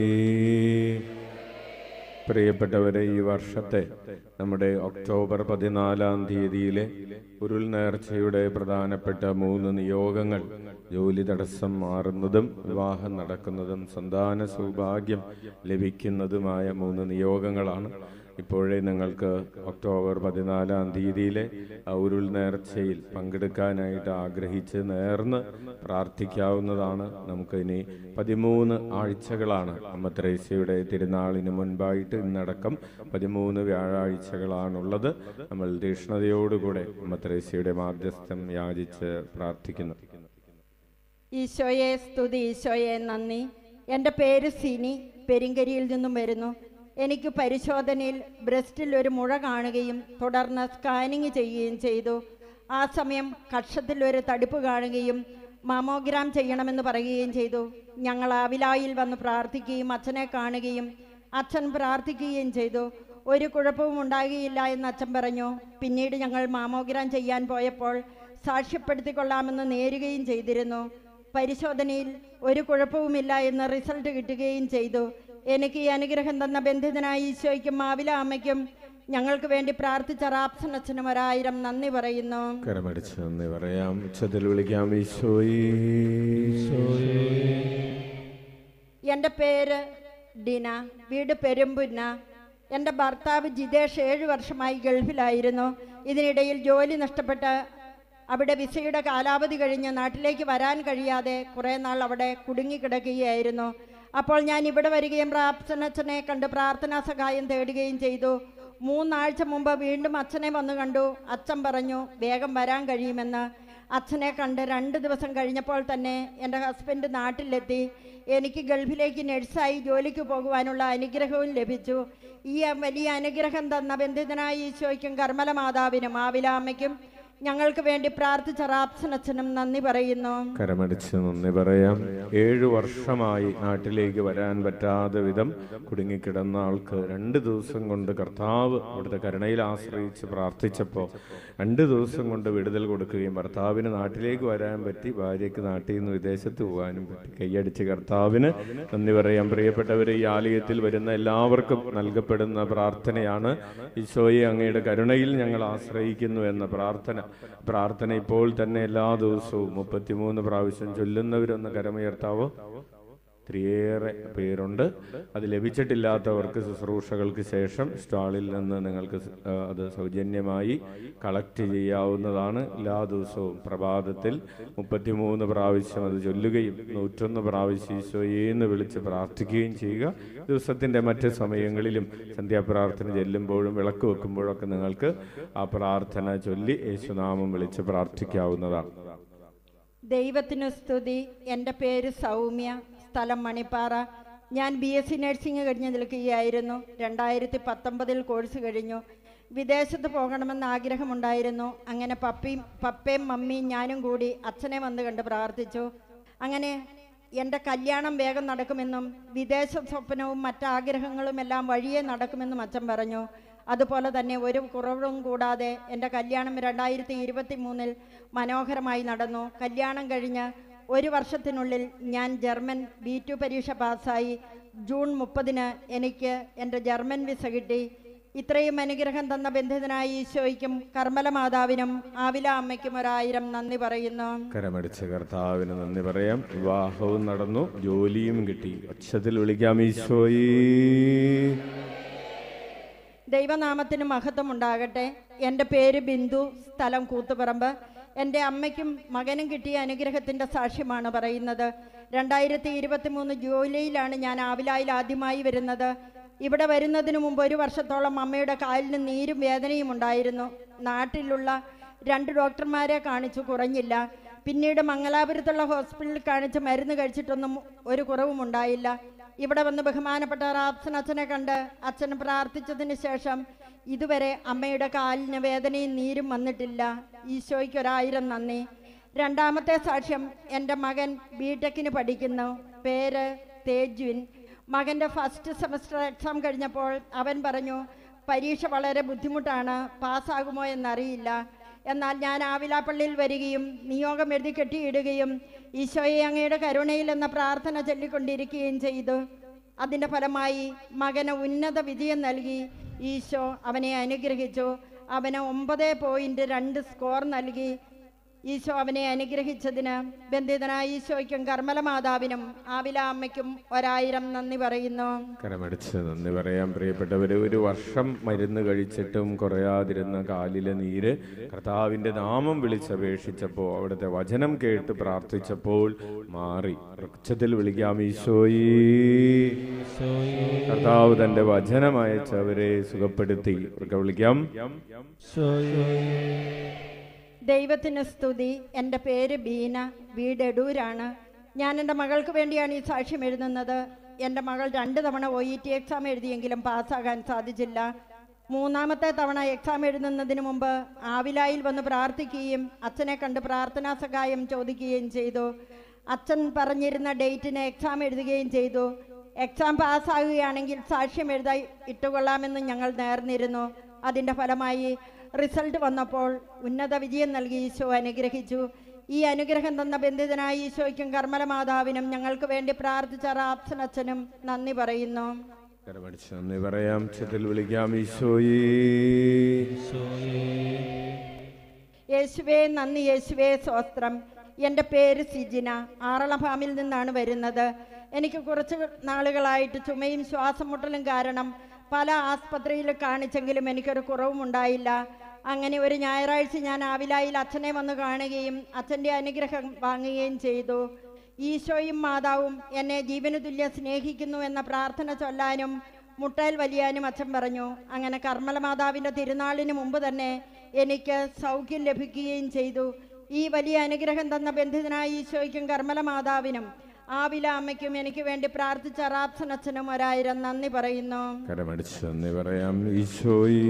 പ്രിയപ്പെട്ടവരെ ഈ വർഷത്തെ നമ്മുടെ ഒക്ടോബർ പതിനാലാം തീയതിയിലെ ഉരുൾ നേർച്ചയുടെ പ്രധാനപ്പെട്ട മൂന്ന് നിയോഗങ്ങൾ ജോലി തടസ്സം മാറുന്നതും വിവാഹം നടക്കുന്നതും സന്താന സൗഭാഗ്യം ലഭിക്കുന്നതുമായ മൂന്ന് നിയോഗങ്ങളാണ് ഇപ്പോഴേ നിങ്ങൾക്ക് ഒക്ടോബർ പതിനാലാം തീയതിയിലെ ആ ഉരുൾ നേർച്ചയിൽ പങ്കെടുക്കാനായിട്ട് ആഗ്രഹിച്ച് നേർന്ന് പ്രാർത്ഥിക്കാവുന്നതാണ് നമുക്ക് ഇനി പതിമൂന്ന് ആഴ്ചകളാണ് അമ്മ ത്രേസ്യയുടെ തിരുനാളിന് മുൻപായിട്ട് ഇന്നടക്കം പതിമൂന്ന് വ്യാഴാഴ്ചകളാണുള്ളത് നമ്മൾ തീഷ്ണതയോടുകൂടെ അമ്മ ത്രേസ്യയുടെ മാധ്യസ്ഥം യാചിച്ച് പ്രാർത്ഥിക്കുന്നു ഈശോയെ സ്തുതി ഈശോയെ നന്ദി എൻ്റെ പേര് സിനി പെരിങ്കരിയിൽ നിന്നും വരുന്നു എനിക്ക് പരിശോധനയിൽ ബ്രസ്റ്റിൽ ഒരു മുഴ കാണുകയും തുടർന്ന് സ്കാനിങ് ചെയ്യുകയും ചെയ്തു ആ സമയം കക്ഷത്തിൽ ഒരു തടിപ്പ് കാണുകയും മാമോഗ്രാം ചെയ്യണമെന്ന് പറയുകയും ചെയ്തു ഞങ്ങൾ ആവിലായിൽ വന്ന് പ്രാർത്ഥിക്കുകയും അച്ഛനെ കാണുകയും അച്ഛൻ പ്രാർത്ഥിക്കുകയും ചെയ്തു ഒരു കുഴപ്പവും ഉണ്ടാകുകയില്ല എന്ന് അച്ഛൻ പറഞ്ഞു പിന്നീട് ഞങ്ങൾ മാമോഗ്രാം ചെയ്യാൻ പോയപ്പോൾ സാക്ഷ്യപ്പെടുത്തിക്കൊള്ളാമെന്ന് നേരുകയും ചെയ്തിരുന്നു പരിശോധനയിൽ ഒരു കുഴപ്പവുമില്ല എന്ന് റിസൾട്ട് കിട്ടുകയും ചെയ്തു എനിക്ക് ഈ അനുഗ്രഹം തന്ന ബന്ധിതനായ ഈശോയ്ക്കും മാവില അമ്മയ്ക്കും ഞങ്ങൾക്ക് വേണ്ടി പ്രാർത്ഥിച്ച റാപ്സൻ അച്ഛനും ഒരായിരം നന്ദി പറയുന്നു കരമടിച്ച് നന്ദി പറയാം ഉച്ചത്തിൽ വിളിക്കാം ഈശോയേ എൻ്റെ പേര് ഡിന വീട് പെരുമ്പുന്ന എൻ്റെ ഭർത്താവ് ജിതേഷ് ഏഴ് വർഷമായി ഗൾഫിലായിരുന്നു ഇതിനിടയിൽ ജോലി നഷ്ടപ്പെട്ട് അവിടെ വിസയുടെ കാലാവധി കഴിഞ്ഞ് നാട്ടിലേക്ക് വരാൻ കഴിയാതെ കുറേ നാൾ അവിടെ കുടുങ്ങിക്കിടക്കുകയായിരുന്നു അപ്പോൾ ഞാൻ ഇവിടെ വരികയും പ്രാപ്തനച്ഛനെ കണ്ട് പ്രാർത്ഥനാ സഹായം തേടുകയും ചെയ്തു മൂന്നാഴ്ച മുമ്പ് വീണ്ടും അച്ഛനെ വന്നു കണ്ടു അച്ഛൻ പറഞ്ഞു വേഗം വരാൻ കഴിയുമെന്ന് അച്ഛനെ കണ്ട് രണ്ട് ദിവസം കഴിഞ്ഞപ്പോൾ തന്നെ എൻ്റെ ഹസ്ബൻഡ് നാട്ടിലെത്തി എനിക്ക് ഗൾഫിലേക്ക് നഴ്സായി ജോലിക്ക് പോകുവാനുള്ള അനുഗ്രഹവും ലഭിച്ചു ഈ വലിയ അനുഗ്രഹം തന്ന ബന്ധിതനായ ഈശോയ്ക്കും കർമ്മല മാതാവിനും ആവിലാമ്മയ്ക്കും ഞങ്ങൾക്ക് വേണ്ടി പ്രാർത്ഥിച്ച റാപ്സനച്ഛനും നന്ദി പറയുന്നു കരമടിച്ച് നന്ദി പറയാം ഏഴു വർഷമായി നാട്ടിലേക്ക് വരാൻ പറ്റാതെ വിധം കുടുങ്ങിക്കിടന്ന ആൾക്ക് രണ്ട് ദിവസം കൊണ്ട് കർത്താവ് അവിടുത്തെ കരുണയിൽ ആശ്രയിച്ച് പ്രാർത്ഥിച്ചപ്പോൾ രണ്ട് ദിവസം കൊണ്ട് വിടുതൽ കൊടുക്കുകയും ഭർത്താവിന് നാട്ടിലേക്ക് വരാൻ പറ്റി ഭാര്യയ്ക്ക് നാട്ടിൽ നിന്ന് വിദേശത്ത് പോകാനും പറ്റി കൈയടിച്ച് കർത്താവിന് നന്ദി പറയാം പ്രിയപ്പെട്ടവരെ ഈ ആലയത്തിൽ വരുന്ന എല്ലാവർക്കും നൽകപ്പെടുന്ന പ്രാർത്ഥനയാണ് ഈശോയെ അങ്ങയുടെ കരുണയിൽ ഞങ്ങൾ ആശ്രയിക്കുന്നു എന്ന പ്രാർത്ഥന പ്രാർത്ഥന ഇപ്പോൾ തന്നെ എല്ലാ ദിവസവും മുപ്പത്തിമൂന്ന് പ്രാവശ്യം ചൊല്ലുന്നവരൊന്ന് കരമുയർത്താവോ ഒത്തിരിയേറെ പേരുണ്ട് അത് ലഭിച്ചിട്ടില്ലാത്തവർക്ക് ശുശ്രൂഷകൾക്ക് ശേഷം സ്റ്റാളിൽ നിന്ന് നിങ്ങൾക്ക് സ്- ആ, അത് സൗജന്യമായി കളക്ട് ചെയ്യാവുന്നതാണ് എല്ലാ ദിവസവും പ്രഭാതത്തിൽ മുപ്പത്തിമൂന്ന് പ്രാവശ്യം അത് ചൊല്ലുകയും നൂറ്റൊന്ന് പ്രാവശ്യം ഈശോയേന്ന് വിളിച്ച് പ്രാർത്ഥിക്കുകയും ചെയ്യുക ദിവസത്തിൻ്റെ മറ്റ് സമയങ്ങളിലും സന്ധ്യാപ്രാർത്ഥന ചെല്ലുമ്പോഴും വിളക്ക് വെക്കുമ്പോഴൊക്കെ നിങ്ങൾക്ക് ആ പ്രാർത്ഥന ചൊല്ലി യേശുനാമം വിളിച്ച് പ്രാർത്ഥിക്കാവുന്നതാണ് ദൈവത്തിനു സ്തുതി എൻ്റെ പേര് സൗമ്യ സ്ഥലം മണിപ്പാറ ഞാൻ ബി എസ് സി നഴ്സിംഗ് കഴിഞ്ഞ് നിൽക്കുകയായിരുന്നു രണ്ടായിരത്തി പത്തൊമ്പതിൽ കോഴ്സ് കഴിഞ്ഞു വിദേശത്ത് പോകണമെന്ന് ആഗ്രഹമുണ്ടായിരുന്നു അങ്ങനെ പപ്പിയും പപ്പയും മമ്മിയും ഞാനും കൂടി അച്ഛനെ വന്ന് കണ്ട് പ്രാർത്ഥിച്ചു അങ്ങനെ എൻ്റെ കല്യാണം വേഗം നടക്കുമെന്നും വിദേശ സ്വപ്നവും മറ്റാഗ്രഹങ്ങളും എല്ലാം വഴിയെ നടക്കുമെന്നും അച്ഛൻ പറഞ്ഞു അതുപോലെ തന്നെ ഒരു കുറവും കൂടാതെ എൻ്റെ കല്യാണം രണ്ടായിരത്തി ഇരുപത്തി മൂന്നിൽ മനോഹരമായി നടന്നു കല്യാണം കഴിഞ്ഞ് ഒരു വർഷത്തിനുള്ളിൽ ഞാൻ ജർമ്മൻ ബി ടു പരീക്ഷ പാസ്സായി ജൂൺ മുപ്പതിന് എനിക്ക് എൻ്റെ ജർമ്മൻ വിസ കിട്ടി ഇത്രയും അനുഗ്രഹം തന്ന ബന്ധിതനായ ഈശോയ്ക്കും കർമ്മല മാതാവിനും ആവില അമ്മയ്ക്കും ഒരായിരം നന്ദി പറയുന്നു കരമടിച്ച് കർത്താവിന് നന്ദി പറയാം വിവാഹവും നടന്നു ജോലിയും കിട്ടി അക്ഷത്തിൽ വിളിക്കാം ഈശോയേ ദൈവനാമത്തിന് മഹത്വം ഉണ്ടാകട്ടെ എൻ്റെ പേര് ബിന്ദു സ്ഥലം കൂത്തുപറമ്പ് എൻ്റെ അമ്മയ്ക്കും മകനും കിട്ടിയ അനുഗ്രഹത്തിൻ്റെ സാക്ഷ്യമാണ് പറയുന്നത് രണ്ടായിരത്തി ഇരുപത്തി മൂന്ന് ജൂലൈയിലാണ് ഞാൻ ആവിലായിൽ ആദ്യമായി വരുന്നത് ഇവിടെ വരുന്നതിന് മുമ്പ് ഒരു വർഷത്തോളം അമ്മയുടെ കാലിന് നീരും വേദനയും ഉണ്ടായിരുന്നു നാട്ടിലുള്ള രണ്ട് ഡോക്ടർമാരെ കാണിച്ചു കുറഞ്ഞില്ല പിന്നീട് മംഗലാപുരത്തുള്ള ഹോസ്പിറ്റലിൽ കാണിച്ച് മരുന്ന് കഴിച്ചിട്ടൊന്നും ഒരു കുറവും ഉണ്ടായില്ല ഇവിടെ വന്ന് ബഹുമാനപ്പെട്ട റാപ്സൻ അച്ഛനെ കണ്ട് അച്ഛൻ പ്രാർത്ഥിച്ചതിന് ശേഷം ഇതുവരെ അമ്മയുടെ കാലിന് വേദനയും നീരും വന്നിട്ടില്ല ഈശോയ്ക്ക് ഒരായിരം നന്ദി രണ്ടാമത്തെ സാക്ഷ്യം എൻ്റെ മകൻ ബി ടെക്കിന് പഠിക്കുന്നു പേര് തേജുവിൻ മകൻ്റെ ഫസ്റ്റ് സെമസ്റ്റർ എക്സാം കഴിഞ്ഞപ്പോൾ അവൻ പറഞ്ഞു പരീക്ഷ വളരെ ബുദ്ധിമുട്ടാണ് പാസ്സാകുമോ എന്നറിയില്ല എന്നാൽ ഞാൻ ആവിലാപ്പള്ളിയിൽ വരികയും നിയോഗം എഴുതി കെട്ടിയിടുകയും ഈശോയെ അങ്ങയുടെ കരുണയിൽ എന്ന പ്രാർത്ഥന ചൊല്ലിക്കൊണ്ടിരിക്കുകയും ചെയ്തു അതിൻ്റെ ഫലമായി മകന് ഉന്നത വിജയം നൽകി ഈശോ അവനെ അനുഗ്രഹിച്ചു അവന് ഒമ്പത് പോയിന്റ് രണ്ട് സ്കോർ നൽകി ഈശോ അവനെ അനുഗ്രഹിച്ചതിന് ബന്ധിതനായ ഈശോയ്ക്കും കർമ്മല മാതാവിനും ആവില അമ്മയ്ക്കും ഒരായിരം നന്ദി പറയുന്നു കരമടിച്ച് നന്ദി പറയാം പ്രിയപ്പെട്ടവര് ഒരു വർഷം മരുന്ന് കഴിച്ചിട്ടും കുറയാതിരുന്ന കാലിലെ നീര് കർത്താവിന്റെ നാമം വിളിച്ചപേക്ഷിച്ചപ്പോൾ അവിടുത്തെ വചനം കേട്ട് പ്രാർത്ഥിച്ചപ്പോൾ മാറി വൃക്ഷത്തിൽ വിളിക്കാം ഈശോയേ കർത്താവ് തന്റെ വചനം അയച്ചവരെ സുഖപ്പെടുത്തി ഉറക്കെ വിളിക്കാം ദൈവത്തിന് സ്തുതി എൻ്റെ പേര് ബീന വീട് എടൂരാണ് ഞാൻ എൻ്റെ മകൾക്ക് വേണ്ടിയാണ് ഈ സാക്ഷ്യം എഴുതുന്നത് എൻ്റെ മകൾ രണ്ട് തവണ ഒ ഇ ടി എക്സാം എഴുതിയെങ്കിലും പാസ്സാകാൻ സാധിച്ചില്ല മൂന്നാമത്തെ തവണ എക്സാം എഴുതുന്നതിന് മുമ്പ് ആവിലായിൽ വന്ന് പ്രാർത്ഥിക്കുകയും അച്ഛനെ കണ്ട് പ്രാർത്ഥനാ സഹായം ചോദിക്കുകയും ചെയ്തു അച്ഛൻ പറഞ്ഞിരുന്ന ഡേറ്റിന് എക്സാം എഴുതുകയും ചെയ്തു എക്സാം പാസ്സാകുകയാണെങ്കിൽ സാക്ഷ്യം എഴുതാൻ ഇട്ടുകൊള്ളാമെന്ന് ഞങ്ങൾ നേർന്നിരുന്നു അതിൻ്റെ ഫലമായി റിസൾട്ട് വന്നപ്പോൾ ഉന്നത വിജയം നൽകി ഈശോ അനുഗ്രഹിച്ചു ഈ അനുഗ്രഹം തന്ന ബന്ധിതനായ ഈശോയ്ക്കും കർമ്മല മാതാവിനും ഞങ്ങൾക്ക് വേണ്ടി പ്രാർത്ഥിച്ച റാപ്സനച്ഛനും നന്ദി പറയുന്നു കരമടിച്ച് നന്ദി പറയാം ഉച്ചത്തിൽ വിളിക്കാം ഈശോയേ യേശുവേ നന്ദി യേശുവേ സ്വസ്ത്രം എൻ്റെ പേര് സിജിന ആറള ഫാമിൽ നിന്നാണ് വരുന്നത് എനിക്ക് കുറച്ച് നാളുകളായിട്ട് ചുമയും ശ്വാസം മുട്ടലും കാരണം പല ആസ്പത്രിയിൽ കാണിച്ചെങ്കിലും എനിക്കൊരു കുറവും ഉണ്ടായില്ല അങ്ങനെ ഒരു ഞായറാഴ്ച ഞാൻ ആവിലായിൽ അച്ഛനെ വന്ന് കാണുകയും അച്ഛൻ്റെ അനുഗ്രഹം വാങ്ങുകയും ചെയ്തു ഈശോയും മാതാവും എന്നെ ജീവന് തുല്യം സ്നേഹിക്കുന്നു എന്ന പ്രാർത്ഥന ചൊല്ലാനും മുട്ടയിൽ വലിയാനും അച്ഛൻ പറഞ്ഞു അങ്ങനെ കർമ്മല മാതാവിൻ്റെ തിരുനാളിന് മുമ്പ് തന്നെ എനിക്ക് സൗഖ്യം ലഭിക്കുകയും ചെയ്തു ഈ വലിയ അനുഗ്രഹം തന്ന ബന്ധിതനായ ഈശോയ്ക്കും കർമ്മല മാതാവിനും ആവില അമ്മയ്ക്കും എനിക്ക് വേണ്ടി പ്രാർത്ഥിച്ച റാപ്സനച്ഛനും ഒരായിരം നന്ദി പറയുന്നു കരമടിച്ച് നന്ദി പറയാം ഈശോയേ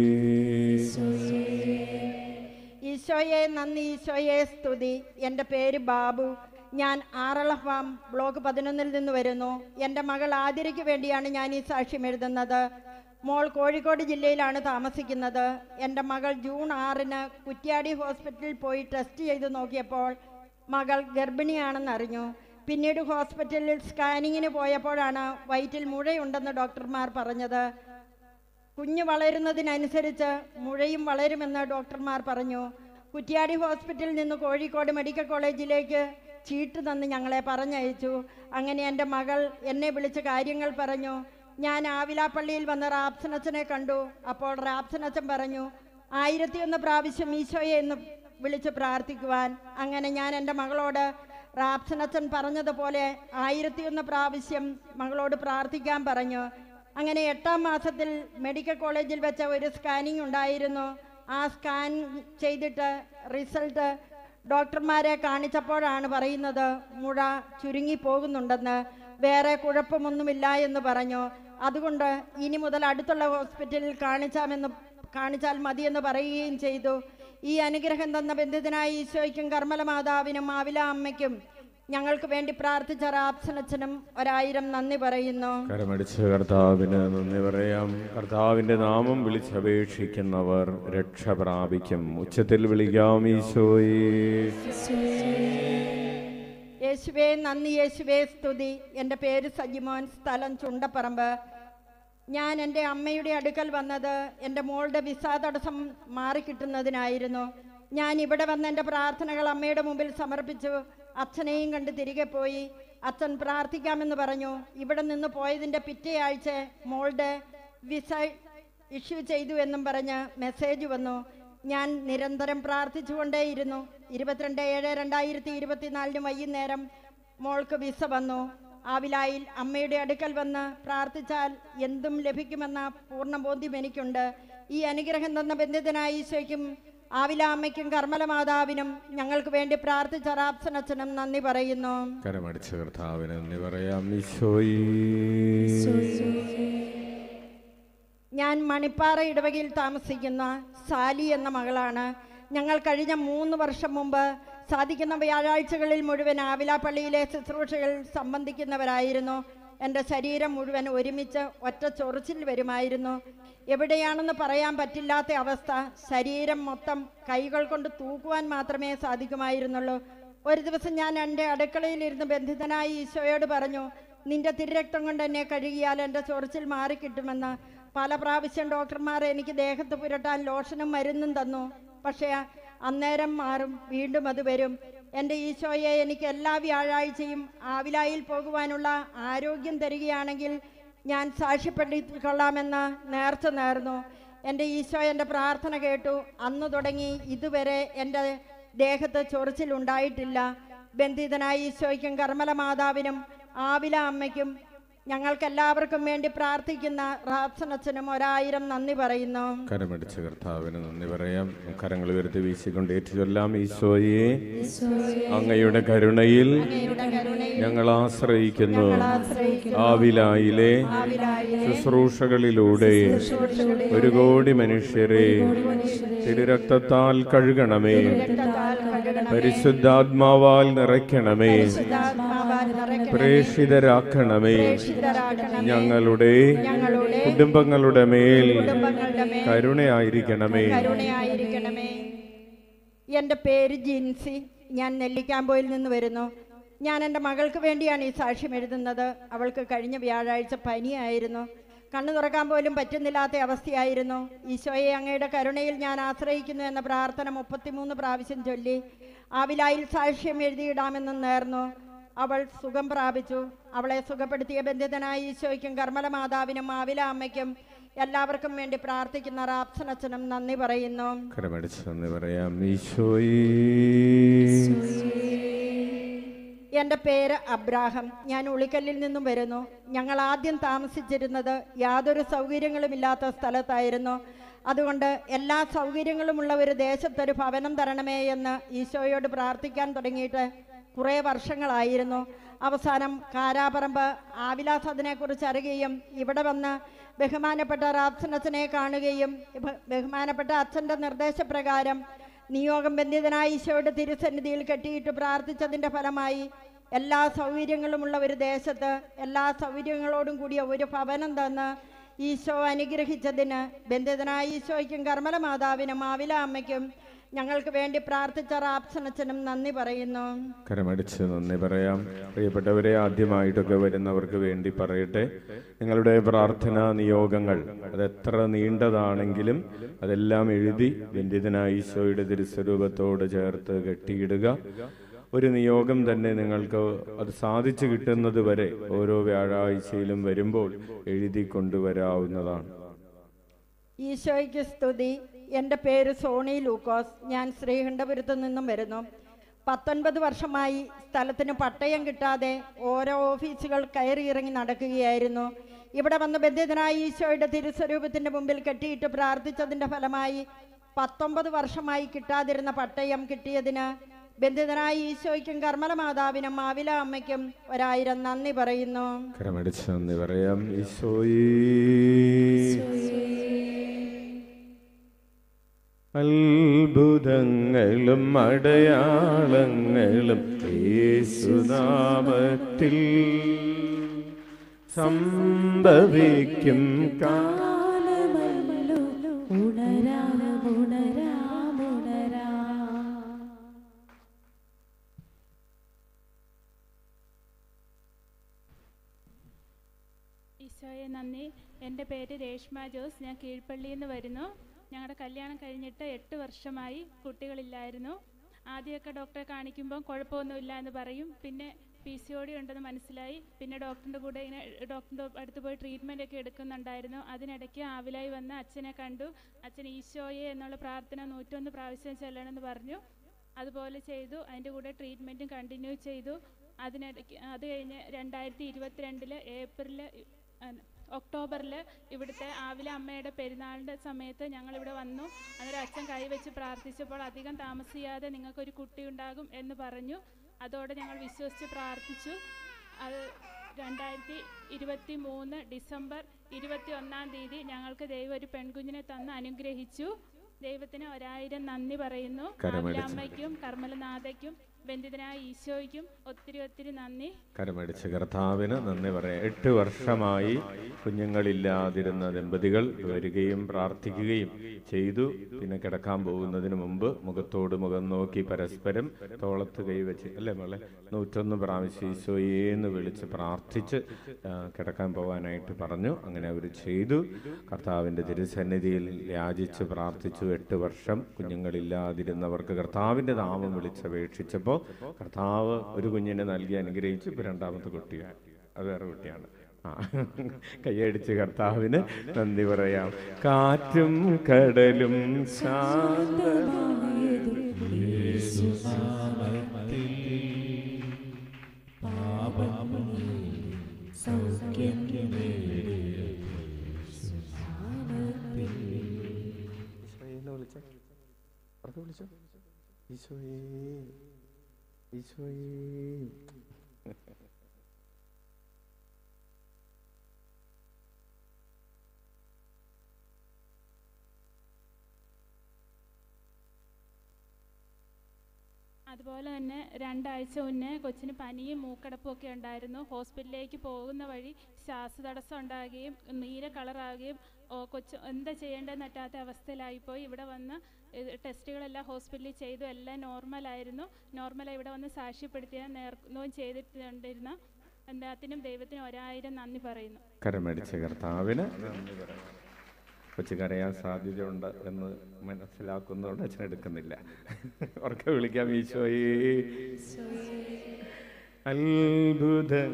ഈശോയെ നന്ദി ഈശോയെ സ്തുതി എൻ്റെ പേര് ബാബു ഞാൻ ആറള ഫാം ബ്ലോക്ക് പതിനൊന്നിൽ നിന്ന് വരുന്നു എൻ്റെ മകൾ ആതിരയ്ക്ക് വേണ്ടിയാണ് ഞാൻ ഈ സാക്ഷ്യം എഴുതുന്നത് മോൾ കോഴിക്കോട് ജില്ലയിലാണ് താമസിക്കുന്നത് എൻ്റെ മകൾ ജൂൺ ആറിന് കുറ്റ്യാടി ഹോസ്പിറ്റലിൽ പോയി ടെസ്റ്റ് ചെയ്ത് നോക്കിയപ്പോൾ മകൾ ഗർഭിണിയാണെന്ന് അറിഞ്ഞു പിന്നീട് ഹോസ്പിറ്റലിൽ സ്കാനിങ്ങിന് പോയപ്പോഴാണ് വയറ്റിൽ മുഴയുണ്ടെന്ന് ഡോക്ടർമാർ പറഞ്ഞത് കുഞ്ഞ് വളരുന്നതിനനുസരിച്ച് മുഴയും വളരുമെന്ന് ഡോക്ടർമാർ പറഞ്ഞു കുറ്റ്യാടി ഹോസ്പിറ്റലിൽ നിന്ന് കോഴിക്കോട് മെഡിക്കൽ കോളേജിലേക്ക് ചീട്ട് തന്ന് ഞങ്ങളെ പറഞ്ഞയച്ചു അങ്ങനെ എൻ്റെ മകൾ എന്നെ വിളിച്ച് കാര്യങ്ങൾ പറഞ്ഞു ഞാൻ ആവിലാപ്പള്ളിയിൽ വന്ന് റാപ്സനച്ചനെ കണ്ടു അപ്പോൾ റാപ്സനച്ചൻ പറഞ്ഞു ആയിരത്തിയൊന്ന് പ്രാവശ്യം ഈശോയെ എന്ന് വിളിച്ച് പ്രാർത്ഥിക്കുവാൻ അങ്ങനെ ഞാൻ എൻ്റെ മകളോട് റാപ്സനച്ചൻ പറഞ്ഞതുപോലെ ആയിരത്തിയൊന്ന് പ്രാവശ്യം മകളോട് പ്രാർത്ഥിക്കാൻ പറഞ്ഞു അങ്ങനെ എട്ടാം മാസത്തിൽ മെഡിക്കൽ കോളേജിൽ വെച്ച ഒരു സ്കാനിങ് ഉണ്ടായിരുന്നു ആ സ്കാൻ ചെയ്തിട്ട് റിസൾട്ട് ഡോക്ടർമാരെ കാണിച്ചപ്പോഴാണ് പറയുന്നത് മുഴ ചുരുങ്ങി പോകുന്നുണ്ടെന്ന് വേറെ കുഴപ്പമൊന്നുമില്ല എന്ന് പറഞ്ഞു അതുകൊണ്ട് ഇനി മുതൽ അടുത്തുള്ള ഹോസ്പിറ്റലിൽ കാണിച്ചാമെന്ന് കാണിച്ചാൽ മതിയെന്ന് പറയുകയും ചെയ്തു ഈ അനുഗ്രഹം തന്ന ബന്ധിതനായ ഈശോയ്ക്കും കർമ്മല മാതാവിനും മാവില അമ്മയ്ക്കും ഞങ്ങൾക്ക് വേണ്ടി പ്രാർത്ഥിച്ച റാപ്സനച്ഛനും ഒരായിരം നന്ദി പറയുന്നു കരമടിച്ച് കർത്താവിന് നന്ദി പറയാം കർത്താവിന്റെ നാമം വിളിച്ചപേക്ഷിക്കുന്നവർ രക്ഷ പ്രാപിക്കും ഉച്ചത്തിൽ വിളിക്കാം ഈശോയെ യേശുവേ നന്ദി യേശുവേ സ്തുതി എൻ്റെ പേര് സജിമോൻ സ്ഥലം ചുണ്ടപ്പറമ്പ് ഞാൻ എൻ്റെ അമ്മയുടെ അടുക്കൽ വന്നത് എൻ്റെ മോളുടെ വിസ തടസ്സം മാറിക്കിട്ടുന്നതിനായിരുന്നു ഞാൻ ഇവിടെ വന്ന് എൻ്റെ പ്രാർത്ഥനകൾ അമ്മയുടെ മുമ്പിൽ സമർപ്പിച്ചു അച്ഛനെയും കണ്ട് തിരികെ പോയി അച്ഛൻ പ്രാർത്ഥിക്കാമെന്ന് പറഞ്ഞു ഇവിടെ നിന്ന് പോയതിൻ്റെ പിറ്റേ ആഴ്ച മോളുടെ വിസ ഇഷ്യൂ ചെയ്തു എന്നും പറഞ്ഞ് മെസ്സേജ് വന്നു ഞാൻ നിരന്തരം പ്രാർത്ഥിച്ചുകൊണ്ടേയിരുന്നു ഇരുപത്തിരണ്ട് ഏഴ് രണ്ടായിരത്തി ഇരുപത്തിനാലിന് വൈകുന്നേരം മോൾക്ക് വിസ വന്നു ആവിലായിൽ അമ്മയുടെ അടുക്കൽ വന്ന് പ്രാർത്ഥിച്ചാൽ എന്തും ലഭിക്കുമെന്ന പൂർണ്ണ ബോധ്യം എനിക്കുണ്ട് ഈ അനുഗ്രഹം തന്ന ബന്ധിതനായ ഈശോയ്ക്കും ആവില അമ്മയ്ക്കും കർമ്മല മാതാവിനും ഞങ്ങൾക്ക് വേണ്ടി പ്രാർത്ഥിച്ച റാപ്സനച്ഛനും നന്ദി പറയുന്നു കരമടിച്ച് കർത്താവിന് നന്ദി പറയാം ഈശോയെ ഞാൻ മണിപ്പാറ ഇടവകയിൽ താമസിക്കുന്ന സാലി എന്ന മകളാണ് ഞങ്ങൾ കഴിഞ്ഞ മൂന്ന് വർഷം മുമ്പ് സാധിക്കുന്ന വ്യാഴാഴ്ചകളിൽ മുഴുവൻ ആവിലാപ്പള്ളിയിലെ ശുശ്രൂഷകൾ സംബന്ധിക്കുന്നവരായിരുന്നു എൻ്റെ ശരീരം മുഴുവൻ ഒരുമിച്ച് ഒറ്റ ചൊറിച്ചിൽ വരുമായിരുന്നു എവിടെയാണെന്ന് പറയാൻ പറ്റില്ലാത്ത അവസ്ഥ ശരീരം മൊത്തം കൈകൾ കൊണ്ട് തൂക്കുവാൻ മാത്രമേ സാധിക്കുമായിരുന്നുള്ളൂ ഒരു ദിവസം ഞാൻ എൻ്റെ അടുക്കളയിലിരുന്ന് ബന്ധിതനായി ഈശോയോട് പറഞ്ഞു നിന്റെ തിരുരക്തം കൊണ്ട് എന്നെ കഴുകിയാൽ എൻ്റെ ചൊറിച്ചിൽ മാറിക്കിട്ടുമെന്ന് പല പ്രാവശ്യം ഡോക്ടർമാർ എനിക്ക് ദേഹത്ത് പുരട്ടാൻ ലോഷനും മരുന്നും തന്നു പക്ഷേ അന്നേരം മാറും വീണ്ടും അത് വരും എൻ്റെ ഈശോയെ എനിക്ക് എല്ലാ വ്യാഴാഴ്ചയും ആവിലായിൽ പോകുവാനുള്ള ആരോഗ്യം തരികയാണെങ്കിൽ ഞാൻ സാക്ഷ്യപ്പെടുത്തിക്കൊള്ളാമെന്ന് നേർച്ച നേർന്നു എൻ്റെ ഈശോ എൻ്റെ പ്രാർത്ഥന കേട്ടു അന്ന് തുടങ്ങി ഇതുവരെ എൻ്റെ ദേഹത്ത് ചൊറിച്ചിലുണ്ടായിട്ടില്ല ബന്ധിതനായ ഈശോയ്ക്കും കർമ്മല മാതാവിനും ആവില അമ്മയ്ക്കും ഞങ്ങൾക്കെല്ലാവർക്കും വേണ്ടി പ്രാർത്ഥിക്കുന്ന റാപ്സനച്ഛനും ഒരായിരം നന്ദി പറയുന്നു കരമടിച്ച് കർത്താവിന് നന്ദി പറയാം കരങ്ങൾ ഉയർത്തി വീശിക്കൊണ്ട് ഏറ്റുചൊല്ലാം ഈശോയെ അങ്ങയുടെ കരുണയിൽ ഞങ്ങൾ ആശ്രയിക്കുന്നു ആവിലായിലെ ശുശ്രൂഷകളിലൂടെ ഒരു കോടി മനുഷ്യരെ തിരുരക്തത്താൽ കഴുകണമേ പരിശുദ്ധാത്മാവാൽ നിറയ്ക്കണമേ പ്രേഷിതരാക്കണമേ ഞങ്ങളുടെ കുടുംബങ്ങളുടെ മേൽ കരുണയായിരിക്കണമേ കരുണയായിരിക്കണമേ എൻ്റെ പേര് ജിൻസി ഞാൻ നെല്ലിക്കാമ്പോയിൽ നിന്ന് വരുന്നു ഞാൻ എൻ്റെ മകൾക്ക് വേണ്ടിയാണ് ഈ സാക്ഷ്യം എഴുതുന്നത് അവൾക്ക് കഴിഞ്ഞ വ്യാഴാഴ്ച പനിയായിരുന്നു കണ്ണു തുറക്കാൻ പോലും പറ്റുന്നില്ലാത്ത അവസ്ഥയായിരുന്നു ഈശോയെ അങ്ങയുടെ കരുണയിൽ ഞാൻ ആശ്രയിക്കുന്നു എന്ന പ്രാർത്ഥന മുപ്പത്തിമൂന്ന് പ്രാവശ്യം ചൊല്ലി ആവിലായിൽ സാക്ഷ്യം എഴുതിയിടാമെന്ന് നേർന്നു അവൾ സുഖം പ്രാപിച്ചു അവളെ സുഖപ്പെടുത്തിയ ബന്ധിതനായ ഈശോയ്ക്കും കർമ്മല മാതാവിനും ആവില അമ്മയ്ക്കും എല്ലാവർക്കും വേണ്ടി പ്രാർത്ഥിക്കുന്ന റാപ്സനച്ഛനും നന്ദി പറയുന്നു കരമടിച്ച് നന്ദി പറയാം ഈശോയെ എൻ്റെ പേര് അബ്രാഹം ഞാൻ ഉളിക്കല്ലിൽ നിന്നും വരുന്നു ഞങ്ങൾ ആദ്യം താമസിച്ചിരുന്നത് യാതൊരു സൗകര്യങ്ങളുമില്ലാത്ത സ്ഥലത്തായിരുന്നു അതുകൊണ്ട് എല്ലാ സൗകര്യങ്ങളുമുള്ള ഒരു ദേശത്തൊരു ഭവനം തരണമേ എന്ന് ഈശോയോട് പ്രാർത്ഥിക്കാൻ തുടങ്ങിയിട്ട് കുറേ വർഷങ്ങളായിരുന്നു അവസാനം കാരാപറമ്പ് ആവിലാസത്തിനെക്കുറിച്ച് അറിയുകയും ഇവിടെ വന്ന് ബഹുമാനപ്പെട്ട റാപ്സനച്ചനെ കാണുകയും ബഹ- ബഹുമാനപ്പെട്ട അച്ഛൻ്റെ നിർദ്ദേശപ്രകാരം നിയോഗം ബന്ധിതനായ ഈശോയുടെ തിരുസന്നിധിയിൽ കെട്ടിയിട്ട് പ്രാർത്ഥിച്ചതിൻ്റെ ഫലമായി എല്ലാ സൗകര്യങ്ങളുമുള്ള ഒരു ദേശത്ത് എല്ലാ സൗകര്യങ്ങളോടും കൂടിയ ഒരു ഭവനം തന്ന് ഈശോ അനുഗ്രഹിച്ചതിന് ബന്ധിതനായ ഈശോയ്ക്കും കർമ്മല മാതാവിനും മാവില അമ്മയ്ക്കും ഞങ്ങൾക്ക് വേണ്ടി പ്രാർത്ഥിച്ച റാപ്സനച്ചനും നന്ദി പറയുന്നു കരമടിച്ച് നന്ദി പറയാം പ്രിയപ്പെട്ടവരെ ആദ്യമായിട്ടൊക്കെ വരുന്നവർക്ക് വേണ്ടി പറയട്ടെ നിങ്ങളുടെ പ്രാർത്ഥനാ നിയോഗങ്ങൾ അത് എത്ര നീണ്ടതാണെങ്കിലും അതെല്ലാം എഴുതി ബന്ധിതനായ ഈശോയുടെ തിരുസ്വരൂപത്തോട് ചേർത്ത് കെട്ടിയിടുക ഒരു നിയോഗം തന്നെ നിങ്ങൾക്ക് അത് സാധിച്ചു കിട്ടുന്നത് വരെ ഓരോ വ്യാഴാഴ്ചയിലും വരുമ്പോൾ എഴുതി കൊണ്ടുവരാവുന്നതാണ് ഈശോയ്ക്ക് സ്തുതി എൻ്റെ പേര് സോണി ലൂക്കോസ് ഞാൻ ശ്രീകണ്ഠപുരത്ത് നിന്നും വരുന്നു പത്തൊൻപത് വർഷമായി സ്ഥലത്തിന് പട്ടയം കിട്ടാതെ ഓരോ ഓഫീസുകൾ കയറി ഇറങ്ങി നടക്കുകയായിരുന്നു ഇവിടെ വന്ന് ബന്ധിതനായ ഈശോയുടെ തിരുസ്വരൂപത്തിൻ്റെ മുമ്പിൽ കെട്ടിയിട്ട് പ്രാർത്ഥിച്ചതിൻ്റെ ഫലമായി പത്തൊമ്പത് വർഷമായി കിട്ടാതിരുന്ന പട്ടയം കിട്ടിയതിന് ബന്ധിതനായ ഈശോയ്ക്കും കർമ്മല മാതാവിനും മാവില അമ്മയ്ക്കും ഒരായിരം നന്ദി പറയുന്നു കരമടിച്ച് നന്ദി പറയാം ഈശോയേ അത്ഭുതങ്ങളും അടയാളങ്ങളും യേസുനാമത്തിൽ സംഭവിക്കും കാ കാലമല്ലോ ഉണരാം ഉണരാം ഉണരാം ഈശോയെ നന്ദി എൻ്റെ പേര് രേഷ്മ ജോസ് ഞാൻ കീഴ്പള്ളിയിൽ നിന്ന് വരുന്നു ഞങ്ങളുടെ കല്യാണം കഴിഞ്ഞിട്ട് എട്ട് വർഷമായി കുട്ടികളില്ലായിരുന്നു ആദ്യമൊക്കെ ഡോക്ടറെ കാണിക്കുമ്പോൾ കുഴപ്പമൊന്നുമില്ല എന്ന് പറയും പിന്നെ പി സി ഒ ഡി ഉണ്ടെന്ന് മനസ്സിലായി പിന്നെ ഡോക്ടറിൻ്റെ കൂടെ ഇങ്ങനെ ഡോക്ടറിൻ്റെ അടുത്ത് പോയി ട്രീറ്റ്മെൻ്റ് ഒക്കെ എടുക്കുന്നുണ്ടായിരുന്നു അതിനിടയ്ക്ക് ആവിലായി വന്ന് അച്ഛനെ കണ്ടു അച്ഛൻ ഈശോയെ എന്നുള്ള പ്രാർത്ഥന നൂറ്റൊന്ന് പ്രാവശ്യം ചെല്ലണമെന്ന് പറഞ്ഞു അതുപോലെ ചെയ്തു അതിൻ്റെ കൂടെ ട്രീറ്റ്മെൻറ്റും കണ്ടിന്യൂ ചെയ്തു അതിനിടയ്ക്ക് അത് കഴിഞ്ഞ് രണ്ടായിരത്തി ഇരുപത്തിരണ്ടില് ഏപ്രിൽ ഒക്ടോബറിൽ ഇവിടുത്തെ ആവില അമ്മയുടെ പെരുന്നാളിൻ്റെ സമയത്ത് ഞങ്ങളിവിടെ വന്നു അന്നേരം അച്ഛൻ കൈവച്ച് പ്രാർത്ഥിച്ചപ്പോൾ അധികം താമസിയാതെ നിങ്ങൾക്കൊരു കുട്ടി ഉണ്ടാകും എന്ന് പറഞ്ഞു അതോടെ ഞങ്ങൾ വിശ്വസിച്ച് പ്രാർത്ഥിച്ചു അത് രണ്ടായിരത്തി ഇരുപത്തി മൂന്ന് ഡിസംബർ ഇരുപത്തി ഒന്നാം തീയതി ഞങ്ങൾക്ക് ദൈവം ഒരു പെൺകുഞ്ഞിനെ തന്ന് അനുഗ്രഹിച്ചു ദൈവത്തിന് ഒരായിരം നന്ദി പറയുന്നു കരമടിച്ച് അമ്മയ്ക്കും കർമ്മലനാഥയ്ക്കും ബന്ധിതനായ ഈശോയ്ക്കും ഒത്തിരി ഒത്തിരി നന്ദി കരമടിച്ച് കർത്താവിന് നന്ദി പറയാം എട്ട് വർഷമായി കുഞ്ഞുങ്ങളില്ലാതിരുന്ന ദമ്പതികൾ വരികയും പ്രാർത്ഥിക്കുകയും ചെയ്തു പിന്നെ കിടക്കാൻ പോകുന്നതിന് മുമ്പ് മുഖത്തോട് മുഖം നോക്കി പരസ്പരം തോളത്ത് കൈവച്ച് അല്ലേ മോളെ നൂറ്റൊന്ന് പ്രാവശ്യം ഈശോയേന്ന് വിളിച്ച് പ്രാർത്ഥിച്ച് ആ, കിടക്കാൻ പോകാനായിട്ട് പറഞ്ഞു അങ്ങനെ അവർ ചെയ്തു കർത്താവിൻ്റെ തിരുസന്നിധിയിൽ യാചിച്ച് പ്രാർത്ഥിച്ചു എട്ട് വർഷം കുഞ്ഞുങ്ങളില്ലാതിരുന്നവർക്ക് കർത്താവിൻ്റെ നാമം വിളിച്ചപേക്ഷിച്ചപ്പോൾ കർത്താവ് ഒരു കുഞ്ഞിനെ നൽകി അനുഗ്രഹിച്ചു ഇപ്പൊ രണ്ടാമത്തെ കുട്ടിയാണ് അത് വേറെ കുട്ടിയാണ് ആ കൈയടിച്ച് കർത്താവിന് നന്ദി പറയാം കാറ്റും കടലും ശാന്ത ഈശോയെ വിളിച്ചേ പുറത്ത് വിളിച്ചോ ഈശോയേ ഈശോയേ അതുപോലെ തന്നെ രണ്ടാഴ്ച മുന്നേ കൊച്ചിന് പനിയും മൂക്കടപ്പും ഒക്കെ ഉണ്ടായിരുന്നു ഹോസ്പിറ്റലിലേക്ക് പോകുന്ന വഴി ശ്വാസതടസ്സം ഉണ്ടാകുകയും നീല കളറാകുകയും ഓ, കൊച്ച് എന്താ ചെയ്യേണ്ടതെന്ന് പറ്റാത്ത അവസ്ഥയിലായിപ്പോയി ഇവിടെ വന്ന് ഇത് ടെസ്റ്റുകളെല്ലാം ഹോസ്പിറ്റലിൽ ചെയ്തു എല്ലാം നോർമലായിരുന്നു നോർമലായി ഇവിടെ വന്ന് സാക്ഷ്യപ്പെടുത്തിയ നേർന്നവും ചെയ്തിട്ടുണ്ടിരുന്ന എല്ലാത്തിനും ദൈവത്തിന് ഒരായിരം നന്ദി പറയുന്നു കരമടിച്ച കർത്താവിന് നന്ദി പറയാം കൊച്ചു കരയാൻ സാധ്യതയുണ്ട് എന്ന് മനസ്സിലാക്കുന്നതുകൊണ്ട് അച്ഛൻ എടുക്കുന്നില്ല ഉറക്കെ വിളിക്കാം ഈശോയേ അത്ഭുതം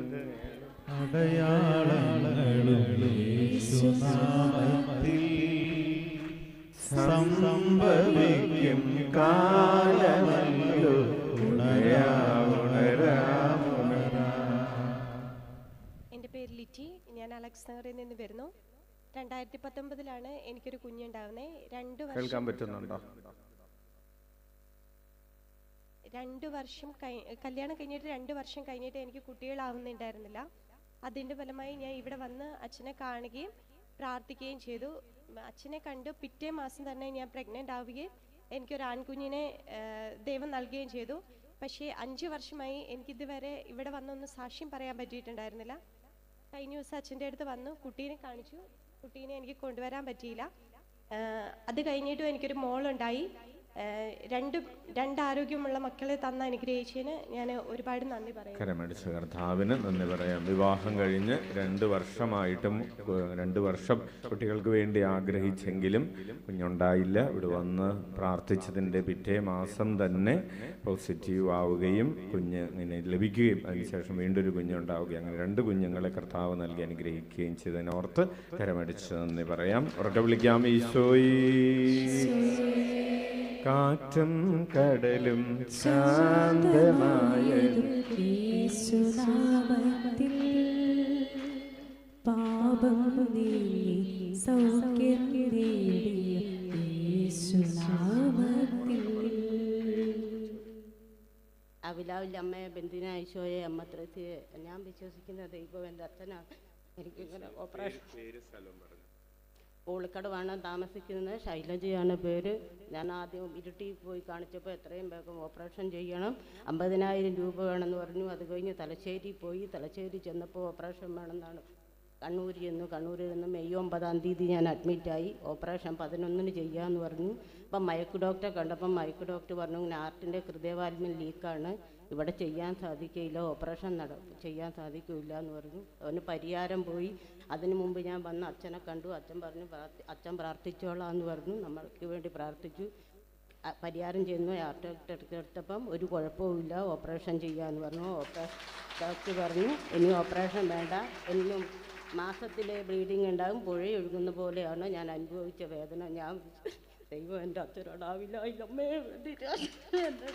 സംഭവിക്കും കാലമല്ലോ ഉണരാ ഉണരാ അലക്സ് നഗറിൽ നിന്ന് വരുന്നു രണ്ടായിരത്തി പത്തൊമ്പതിലാണ് എനിക്കൊരു കുഞ്ഞുണ്ടാവുന്നത് രണ്ട് കേൾക്കാൻ വർഷം പറ്റുന്നുണ്ടോ രണ്ട് വർഷം കഴി കല്യാണം കഴിഞ്ഞിട്ട് രണ്ട് വർഷം കഴിഞ്ഞിട്ട് എനിക്ക് കുട്ടികളാവുന്നുണ്ടായിരുന്നില്ല അതിൻ്റെ ഫലമായി ഞാൻ ഇവിടെ വന്ന് അച്ഛനെ കാണുകയും പ്രാർത്ഥിക്കുകയും ചെയ്തു ഉം, അച്ഛനെ കണ്ട് പിറ്റേ മാസം തന്നെ ഞാൻ പ്രഗ്നൻ്റ് ആവുകയും എനിക്കൊരു ആൺകുഞ്ഞിനെ ആ, ദൈവം നൽകുകയും ചെയ്തു പക്ഷേ അഞ്ച് വർഷമായി എനിക്കിതുവരെ ഇവിടെ വന്നൊന്ന് സാക്ഷ്യം പറയാൻ പറ്റിയിട്ടുണ്ടായിരുന്നില്ല കഴിഞ്ഞ ദിവസം അച്ഛൻ്റെ അടുത്ത് വന്നു കുട്ടീനെ കാണിച്ചു കുട്ടീനെ എനിക്ക് കൊണ്ടുവരാൻ പറ്റിയില്ല ആ, അത് കഴിഞ്ഞിട്ടും എനിക്കൊരു മോളുണ്ടായി ആ, രണ്ട് രണ്ട് ആരോഗ്യമുള്ള മക്കളെ തന്ന അനുഗ്രഹിച്ചതിന് ഞാൻ ഒരുപാട് നന്ദി പറയുന്നു കരമടിച്ച കർത്താവിന് നന്ദി പറയാം വിവാഹം കഴിഞ്ഞ് രണ്ട് വർഷമായിട്ടും ഏഹ്, രണ്ട് വർഷം കുട്ടികൾക്ക് വേണ്ടി ആഗ്രഹിച്ചെങ്കിലും കുഞ്ഞുണ്ടായില്ല ഇവിടെ വന്ന് പ്രാർത്ഥിച്ചതിൻ്റെ പിറ്റേ മാസം തന്നെ പോസിറ്റീവ് ആവുകയും കുഞ്ഞ് ഇങ്ങനെ ലഭിക്കുകയും അതിനുശേഷം വീണ്ടും ഒരു കുഞ്ഞുണ്ടാവുകയും അങ്ങനെ രണ്ട് കുഞ്ഞുങ്ങളെ കർത്താവ് നൽകി അനുഗ്രഹിക്കുകയും ചെയ്തതിനോർത്ത് കരമടിച്ച് നന്ദി പറയാം ഉറക്കെ വിളിക്കാം ഈശോയി കാറ്റും കടലും ശാന്തമായതും യേശുനാമത്തിൽ പാപം നീങ്ങി സൗഖ്യം നേടിയ യേശുനാമത്തിൽ അവിലാവില്ല അമ്മയെ ബന്ധിന ഈശോയെ അമ്മ ത്രസിയെ ഞാൻ വിശ്വസിക്കുന്ന ദൈവം എൻ്റെ അച്ഛനാണ് എനിക്കിങ്ങനെ ഓപ്പറേഷൻ പൂളിക്കടവാണ് താമസിക്കുന്നത് ശൈലജയാണ് പേര് ഞാൻ ആദ്യം ഇരുട്ടി പോയി കാണിച്ചപ്പോൾ എത്രയും വേഗം ഓപ്പറേഷൻ ചെയ്യണം അമ്പതിനായിരം രൂപ വേണമെന്ന് പറഞ്ഞു അത് കഴിഞ്ഞ് തലശ്ശേരി പോയി തലശ്ശേരി ചെന്നപ്പോൾ ഓപ്പറേഷൻ വേണമെന്നാണ് കണ്ണൂരിൽ നിന്ന് കണ്ണൂരിൽ നിന്ന് മെയ് ഒമ്പതാം തീയതി ഞാൻ അഡ്മിറ്റായി ഓപ്പറേഷൻ പതിനൊന്നിന് ചെയ്യാമെന്ന് പറഞ്ഞു അപ്പം മയക്ക് ഡോക്ടറെ കണ്ടപ്പം മയക്ക് ഡോക്ടർ പറഞ്ഞു ഇങ്ങനെ ഹാർട്ടിൻ്റെ ഹൃദയവാൽവിൻ ലീക്കാണ് ഇവിടെ ചെയ്യാൻ സാധിക്കില്ല ഓപ്പറേഷൻ നട ചെയ്യാൻ സാധിക്കില്ല എന്ന് പറഞ്ഞു അവന് പരിഹാരം പോയി അതിനു മുമ്പ് ഞാൻ വന്ന് അച്ഛനെ കണ്ടു അച്ഛൻ പറഞ്ഞു പ്രാർത്ഥി അച്ഛൻ പ്രാർത്ഥിച്ചോളാം എന്ന് പറഞ്ഞു നമ്മൾക്ക് വേണ്ടി പ്രാർത്ഥിച്ചു അ, പരിഹാരം ചെയ്യുന്നു ഹാർട്ട് അറ്റാക്ക് എടുത്തപ്പം ഒരു കുഴപ്പവുമില്ല ഓപ്പറേഷൻ ചെയ്യാമെന്ന് പറഞ്ഞു ഓപ്പറേഷൻ ഡോക്ടർ പറഞ്ഞു ഇനി ഓപ്പറേഷൻ വേണ്ട എന്നും മാസത്തിലെ ബ്ലീഡിങ് ഉണ്ടാകും പുഴയൊഴുകുന്ന പോലെയാണ് ഞാൻ അനുഭവിച്ച വേദന ഞാൻ ദൈവം എൻ്റെ അച്ഛനോടാവില്ല അമ്മയെ വേണ്ടിയിട്ട് എൻ്റെ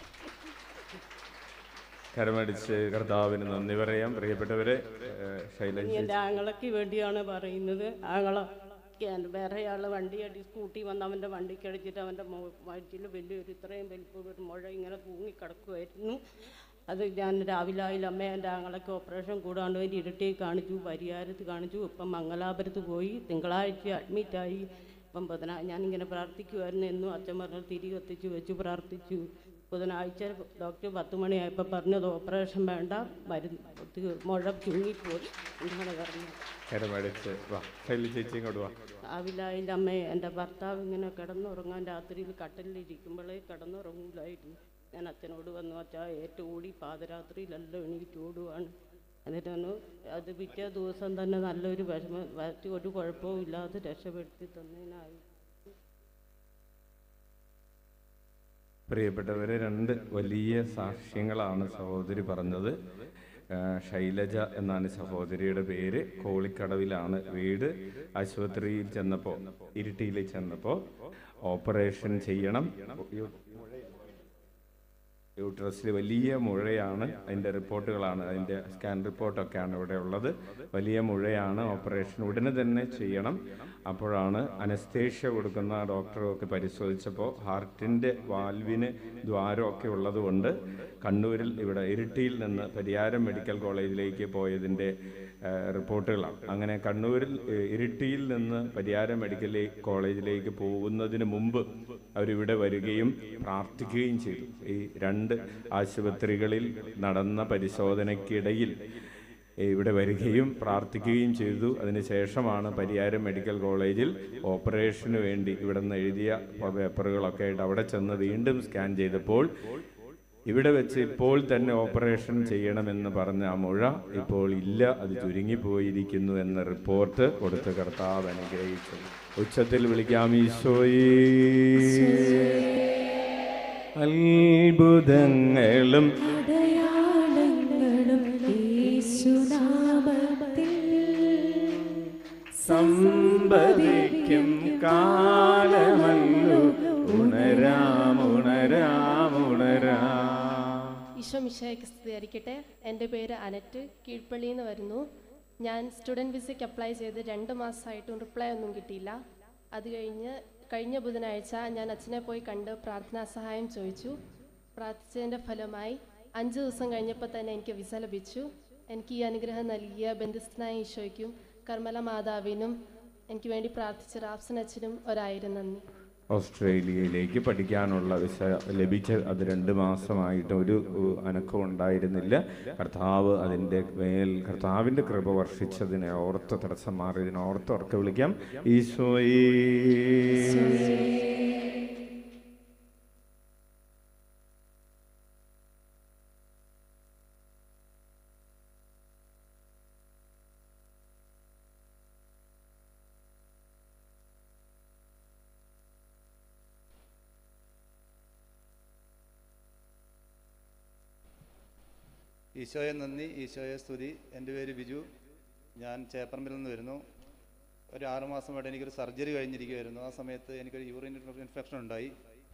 കരമടിച്ച് കർത്താവിന് നന്ദി പറയാം പ്രിയപ്പെട്ടവരെ ഏഹ്, ശൈലജ ഇനി എൻ്റെ ആങ്ങളയ്ക്ക് വേണ്ടിയാണ് പറയുന്നത് ആങ്ങള വേറെ ആൾ വണ്ടി അടി സ്കൂട്ടി വന്ന് അവൻ്റെ വണ്ടിക്ക് അടിച്ചിട്ട് അവൻ്റെ വയറ്റിൽ വലിയൊരു ഇത്രയും വലിപ്പം ഒരു മുഴ ഇങ്ങനെ തൂങ്ങിക്കിടക്കുമായിരുന്നു അത് ഞാൻ രാവിലായിൽ അമ്മ എൻ്റെ ആങ്ങളൊക്കെ ഓപ്പറേഷൻ കൂടാണ്ട് വേണ്ടി ഇരുട്ടി കാണിച്ചു പരിഹാരത്ത് കാണിച്ചു ഇപ്പം മംഗലാപുരത്ത് പോയി തിങ്കളാഴ്ച അഡ്മിറ്റായി ഇപ്പം ബുധനാ ഞാനിങ്ങനെ പ്രാർത്ഥിക്കുമായിരുന്നു എന്നും അച്ഛൻ പറഞ്ഞു തിരി കത്തിച്ച് വെച്ച് പ്രാർത്ഥിച്ചു ബുധനാഴ്ച ഡോക്ടർ പത്ത് മണിയായപ്പോൾ പറഞ്ഞത് ഓപ്പറേഷൻ വേണ്ട മരുന്ന് ഇത് മുഴ ചുങ്ങിപ്പോയി ഇങ്ങനെ പറഞ്ഞു കരമടിച്ച് വാ ശൈലജ ചേച്ചി ഇങ്ങോട്ട് വാ രാവിലായില്ല അമ്മേ എൻ്റെ ഭർത്താവ് ഇങ്ങനെ കിടന്നുറങ്ങാൻ രാത്രിയിൽ കട്ടലിലിരിക്കുമ്പോഴേ കിടന്നുറങ്ങൂലായിരുന്നു ഞാൻ അച്ഛനോട് വന്നു അച്ഛാ ഏറ്റോടി പാതിരാത്രിയിലെല്ലാം എണീറ്റ് ഓടുവാണ് എന്നിട്ടൊന്ന് അത് പിറ്റേ ദിവസം തന്നെ നല്ലൊരു വിഷമ വയറ്റി ഒരു കുഴപ്പവും ഇല്ലാതെ രക്ഷപ്പെടുത്തി തന്നതിനായി പ്രിയപ്പെട്ടവരെ രണ്ട് വലിയ സാക്ഷ്യങ്ങളാണ് സഹോദരി പറഞ്ഞത് ആ, ശൈലജ എന്നാണ് സഹോദരിയുടെ പേര് കോളിക്കടവിലാണ് വീട് ആശുപത്രിയിൽ ചെന്നപ്പോൾ ഇരിട്ടിയിൽ ചെന്നപ്പോൾ ഓപ്പറേഷൻ ചെയ്യണം യൂട്രസിൽ വലിയ മുഴയാണ് അതിൻ്റെ റിപ്പോർട്ടുകളാണ് അതിൻ്റെ സ്കാൻ റിപ്പോർട്ടൊക്കെയാണ് ഇവിടെ ഉള്ളത് വലിയ മുഴയാണ് ഓപ്പറേഷൻ ഉടനെ തന്നെ ചെയ്യണം അപ്പോഴാണ് അനസ്തേഷ്യ കൊടുക്കുന്ന ഡോക്ടറൊക്കെ പരിശോധിച്ചപ്പോൾ ഹാർട്ടിൻ്റെ വാൽവിന് ദ്വാരമൊക്കെ ഉള്ളതുകൊണ്ട് കണ്ണൂരിൽ ഇവിടെ ഇരിട്ടിയിൽ നിന്ന് പരിയാരം മെഡിക്കൽ കോളേജിലേക്ക് പോയതിൻ്റെ ഏഹ്, റിപ്പോർട്ടുകളാണ് അങ്ങനെ കണ്ണൂരിൽ ഏഹ്, ഇരിട്ടിയിൽ നിന്ന് പരിയാരം മെഡിക്കൽ കോളേജിലേക്ക് പോകുന്നതിന് മുമ്പ് അവരിവിടെ വരികയും പ്രാർത്ഥിക്കുകയും ചെയ്തു ഈ രണ്ട് ആശുപത്രികളിൽ നടന്ന പരിശോധനയ്ക്കിടയിൽ ഇവിടെ വരികയും പ്രാർത്ഥിക്കുകയും ചെയ്തു അതിനുശേഷമാണ് പരിയാരം മെഡിക്കൽ കോളേജിൽ ഓപ്പറേഷന് വേണ്ടി ഇവിടെ നിന്ന് എഴുതിയ പേപ്പറുകളൊക്കെ ആയിട്ട് അവിടെ ചെന്ന് വീണ്ടും സ്കാൻ ചെയ്തപ്പോൾ ഇവിടെ വെച്ച് ഇപ്പോൾ തന്നെ ഓപ്പറേഷൻ ചെയ്യണമെന്ന് പറഞ്ഞ ആ മുഴ ഇപ്പോൾ ഇല്ല അത് ചുരുങ്ങിപ്പോയിരിക്കുന്നു എന്ന റിപ്പോർട്ട് കൊടുത്ത് കർത്താവ് അനുഗ്രഹിച്ചു ഉച്ചത്തിൽ വിളിക്കാം ഈശോയേ അത്ഭുതങ്ങളും അടയാളങ്ങളും യേശുനാമത്തിൽ സംഭവിക്കും കാലമല്ലോ ഉണരാം ഉണരാം ഉണരാം ഈശോ മിശായ്ക്ക് സ്തുതിയായിരിക്കട്ടെ എൻ്റെ പേര് അനറ്റ് കീഴ്പള്ളിയിൽ നിന്ന് വരുന്നു ഞാൻ സ്റ്റുഡൻറ്റ് വിസയ്ക്ക് അപ്ലൈ ചെയ്ത് രണ്ട് മാസമായിട്ടും റിപ്ലൈ ഒന്നും കിട്ടിയില്ല അത് കഴിഞ്ഞ് കഴിഞ്ഞ ബുധനാഴ്ച ഞാൻ അച്ഛനെ പോയി കണ്ട് പ്രാർത്ഥനാ സഹായം ചോദിച്ചു പ്രാർത്ഥിച്ചതിൻ്റെ ഫലമായി അഞ്ച് ദിവസം കഴിഞ്ഞപ്പോൾ തന്നെ എനിക്ക് വിസ ലഭിച്ചു എനിക്ക് ഈ അനുഗ്രഹം നൽകിയ ബന്ധുസ്ഥനായ ഈശോയ്ക്കും കർമ്മല മാതാവിനും എനിക്ക് വേണ്ടി പ്രാർത്ഥിച്ച റാഫ്സൻ അച്ഛനും ഒരായിരം നന്ദി ഓസ്ട്രേലിയയിലേക്ക് പഠിക്കാനുള്ള വിസ ലഭിച്ച അത് രണ്ട് മാസമായിട്ട് ഒരു ഉ, അനക്കവും ഉണ്ടായിരുന്നില്ല കർത്താവ് അതിൻ്റെ മേൽ കർത്താവിൻ്റെ കൃപ വർഷിച്ചതിനെ ഓർത്ത് തടസ്സം മാറിയതിനെ ഓർത്ത് ഓർക്കെ വിളിക്കാം ഈശോയേ ഈശോയെ നന്ദി ഈശോയെ സ്തുതി എൻ്റെ പേര് ബിജു ഞാൻ ചേപ്പറമ്പിൽ നിന്ന് വരുന്നു ഒരു ആറുമാസമായിട്ട് എനിക്കൊരു സർജറി കഴിഞ്ഞിരിക്കുമായിരുന്നു ആ സമയത്ത് എനിക്കൊരു യൂറിൻ ഇൻഫെക്ഷൻ ഉണ്ടായി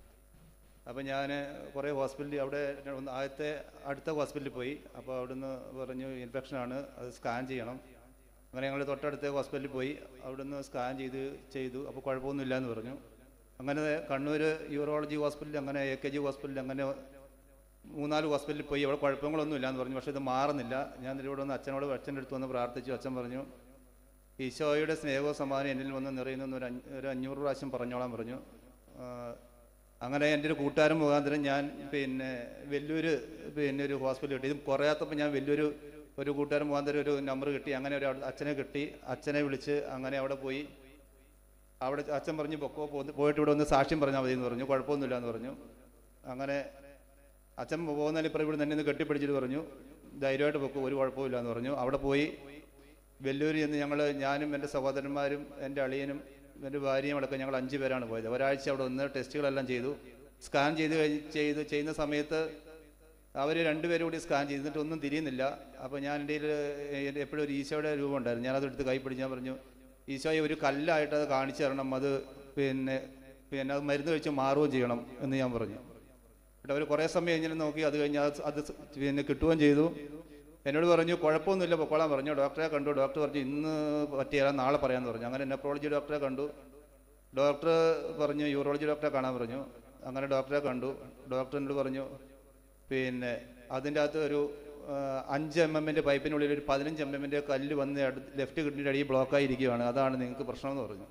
അപ്പോൾ ഞാൻ കുറേ ഹോസ്പിറ്റലിൽ അവിടെ ഒന്ന് ആദ്യത്തെ അടുത്ത ഹോസ്പിറ്റലിൽ പോയി അപ്പോൾ അവിടുന്ന് പറഞ്ഞു ഇൻഫെക്ഷനാണ് അത് സ്കാൻ ചെയ്യണം അങ്ങനെ ഞങ്ങൾ തൊട്ടടുത്ത ഹോസ്പിറ്റലിൽ പോയി അവിടുന്ന് സ്കാൻ ചെയ്ത് ചെയ്തു അപ്പോൾ കുഴപ്പമൊന്നുമില്ല എന്ന് പറഞ്ഞു അങ്ങനെ കണ്ണൂർ യൂറോളജി ഹോസ്പിറ്റലിൽ അങ്ങനെ എ കെ ജി ഹോസ്പിറ്റലിൽ അങ്ങനെ മൂന്നാല് ഹോസ്പിറ്റലിൽ പോയി അവിടെ കുഴപ്പങ്ങളൊന്നും ഇല്ലാന്ന് പറഞ്ഞു പക്ഷേ ഇത് മാറുന്നില്ല ഞാൻ ഇതിൽ ഇവിടെ വന്ന് അച്ഛനോട് അച്ഛൻ്റെ അടുത്ത് വന്ന് പ്രാർത്ഥിച്ചു അച്ഛൻ പറഞ്ഞു ഈശോയുടെ സ്നേഹവും സമാധാനം എന്നിൽ വന്ന് നിറയുന്ന ഒരു അഞ്ഞ- ഒരു അഞ്ഞൂറ് പ്രാവശ്യം പറഞ്ഞോളാൻ പറഞ്ഞു ആ, അങ്ങനെ എൻ്റെ ഒരു കൂട്ടുകാരൻ മുഖാന്തരം ഞാൻ പിന്നെ വലിയൊരു പിന്നെ ഒരു ഹോസ്പിറ്റൽ കിട്ടി ഇത് കുറയാത്തപ്പോൾ ഞാൻ വലിയൊരു ഒരു കൂട്ടുകാരൻ മുഖാന്തരം ഒരു നമ്പർ കിട്ടി അങ്ങനെ ഒരു അവിടെ അച്ഛനെ കിട്ടി അച്ഛനെ വിളിച്ച് അങ്ങനെ അവിടെ പോയി അവിടെ അച്ഛൻ പറഞ്ഞു പൊക്കോ പോന്ന് പോയിട്ട് ഇവിടെ ഒന്ന് സാക്ഷ്യം പറഞ്ഞാൽ മതി എന്ന് പറഞ്ഞു കുഴപ്പമൊന്നുമില്ല എന്ന് പറഞ്ഞു അങ്ങനെ അച്ഛൻ പോകുന്നതിൽ ഇപ്പം ഇവിടെ തന്നെ ഒന്ന് കെട്ടിപ്പിടിച്ചിട്ട് പറഞ്ഞു ധൈര്യമായിട്ട് പൊക്കോ ഒരു കുഴപ്പമില്ല എന്ന് പറഞ്ഞു അവിടെ പോയി വെല്ലൂരിൽ നിന്ന് ഞങ്ങൾ ഞാനും എൻ്റെ സഹോദരന്മാരും എൻ്റെ അളിയനും എൻ്റെ ഭാര്യയും അടക്കം ഞങ്ങൾ അഞ്ച് പേരാണ് പോയത് ഒരാഴ്ച അവിടെ ഒന്ന് ടെസ്റ്റുകളെല്ലാം ചെയ്തു സ്കാൻ ചെയ്ത് കഴിഞ്ഞ് ചെയ്ത് ചെയ്യുന്ന സമയത്ത് അവർ രണ്ടുപേരും കൂടി സ്കാൻ ചെയ്തിട്ട് ഒന്നും തിരിയുന്നില്ല അപ്പോൾ ഞാൻ എൻ്റെ കയ്യിൽ എപ്പോഴും ഒരു ഈശോയുടെ രൂപം ഉണ്ടായിരുന്നു ഞാനത് എടുത്ത് കൈ പിടിച്ച് ഞാൻ പറഞ്ഞു ഈശോയെ ഒരു കല്ലായിട്ട് അത് കാണിച്ചു തരണം അത് പിന്നെ പിന്നെ അത് മരുന്ന് കഴിച്ച് മാറുകയും ചെയ്യണം എന്ന് ഞാൻ പറഞ്ഞു എന്നിട്ട് അവർ കുറേ സമയം ഇങ്ങനെ നോക്കി അത് കഴിഞ്ഞ് അത് അത് പിന്നെ കിട്ടുകയും ചെയ്തു എന്നോട് പറഞ്ഞു കുഴപ്പമൊന്നുമില്ല പൊക്കോളാൻ പറഞ്ഞു ഡോക്ടറെ കണ്ടു ഡോക്ടർ പറഞ്ഞു ഇന്ന് പറ്റിയാൽ നാളെ പറയാമെന്ന് പറഞ്ഞു അങ്ങനെ നെഫ്രോളജി ഡോക്ടറെ കണ്ടു ഡോക്ടർ പറഞ്ഞു യൂറോളജി ഡോക്ടറെ കാണാൻ പറഞ്ഞു അങ്ങനെ ഡോക്ടറെ കണ്ടു ഡോക്ടർ എന്നോട് പറഞ്ഞു പിന്നെ അതിൻ്റെ അകത്ത് ഒരു ആ, അഞ്ച് എം എമ്മിൻ്റെ പൈപ്പിനുള്ളിൽ ഒരു പതിനഞ്ച് എം എമ്മിൻ്റെ കല്ല് വന്ന് ലെഫ്റ്റ് കിഡ്നിയുടെ അടിയിൽ ബ്ലോക്കായി ഇരിക്കുകയാണ് അതാണ് നിങ്ങൾക്ക് പ്രശ്നമെന്ന് പറഞ്ഞു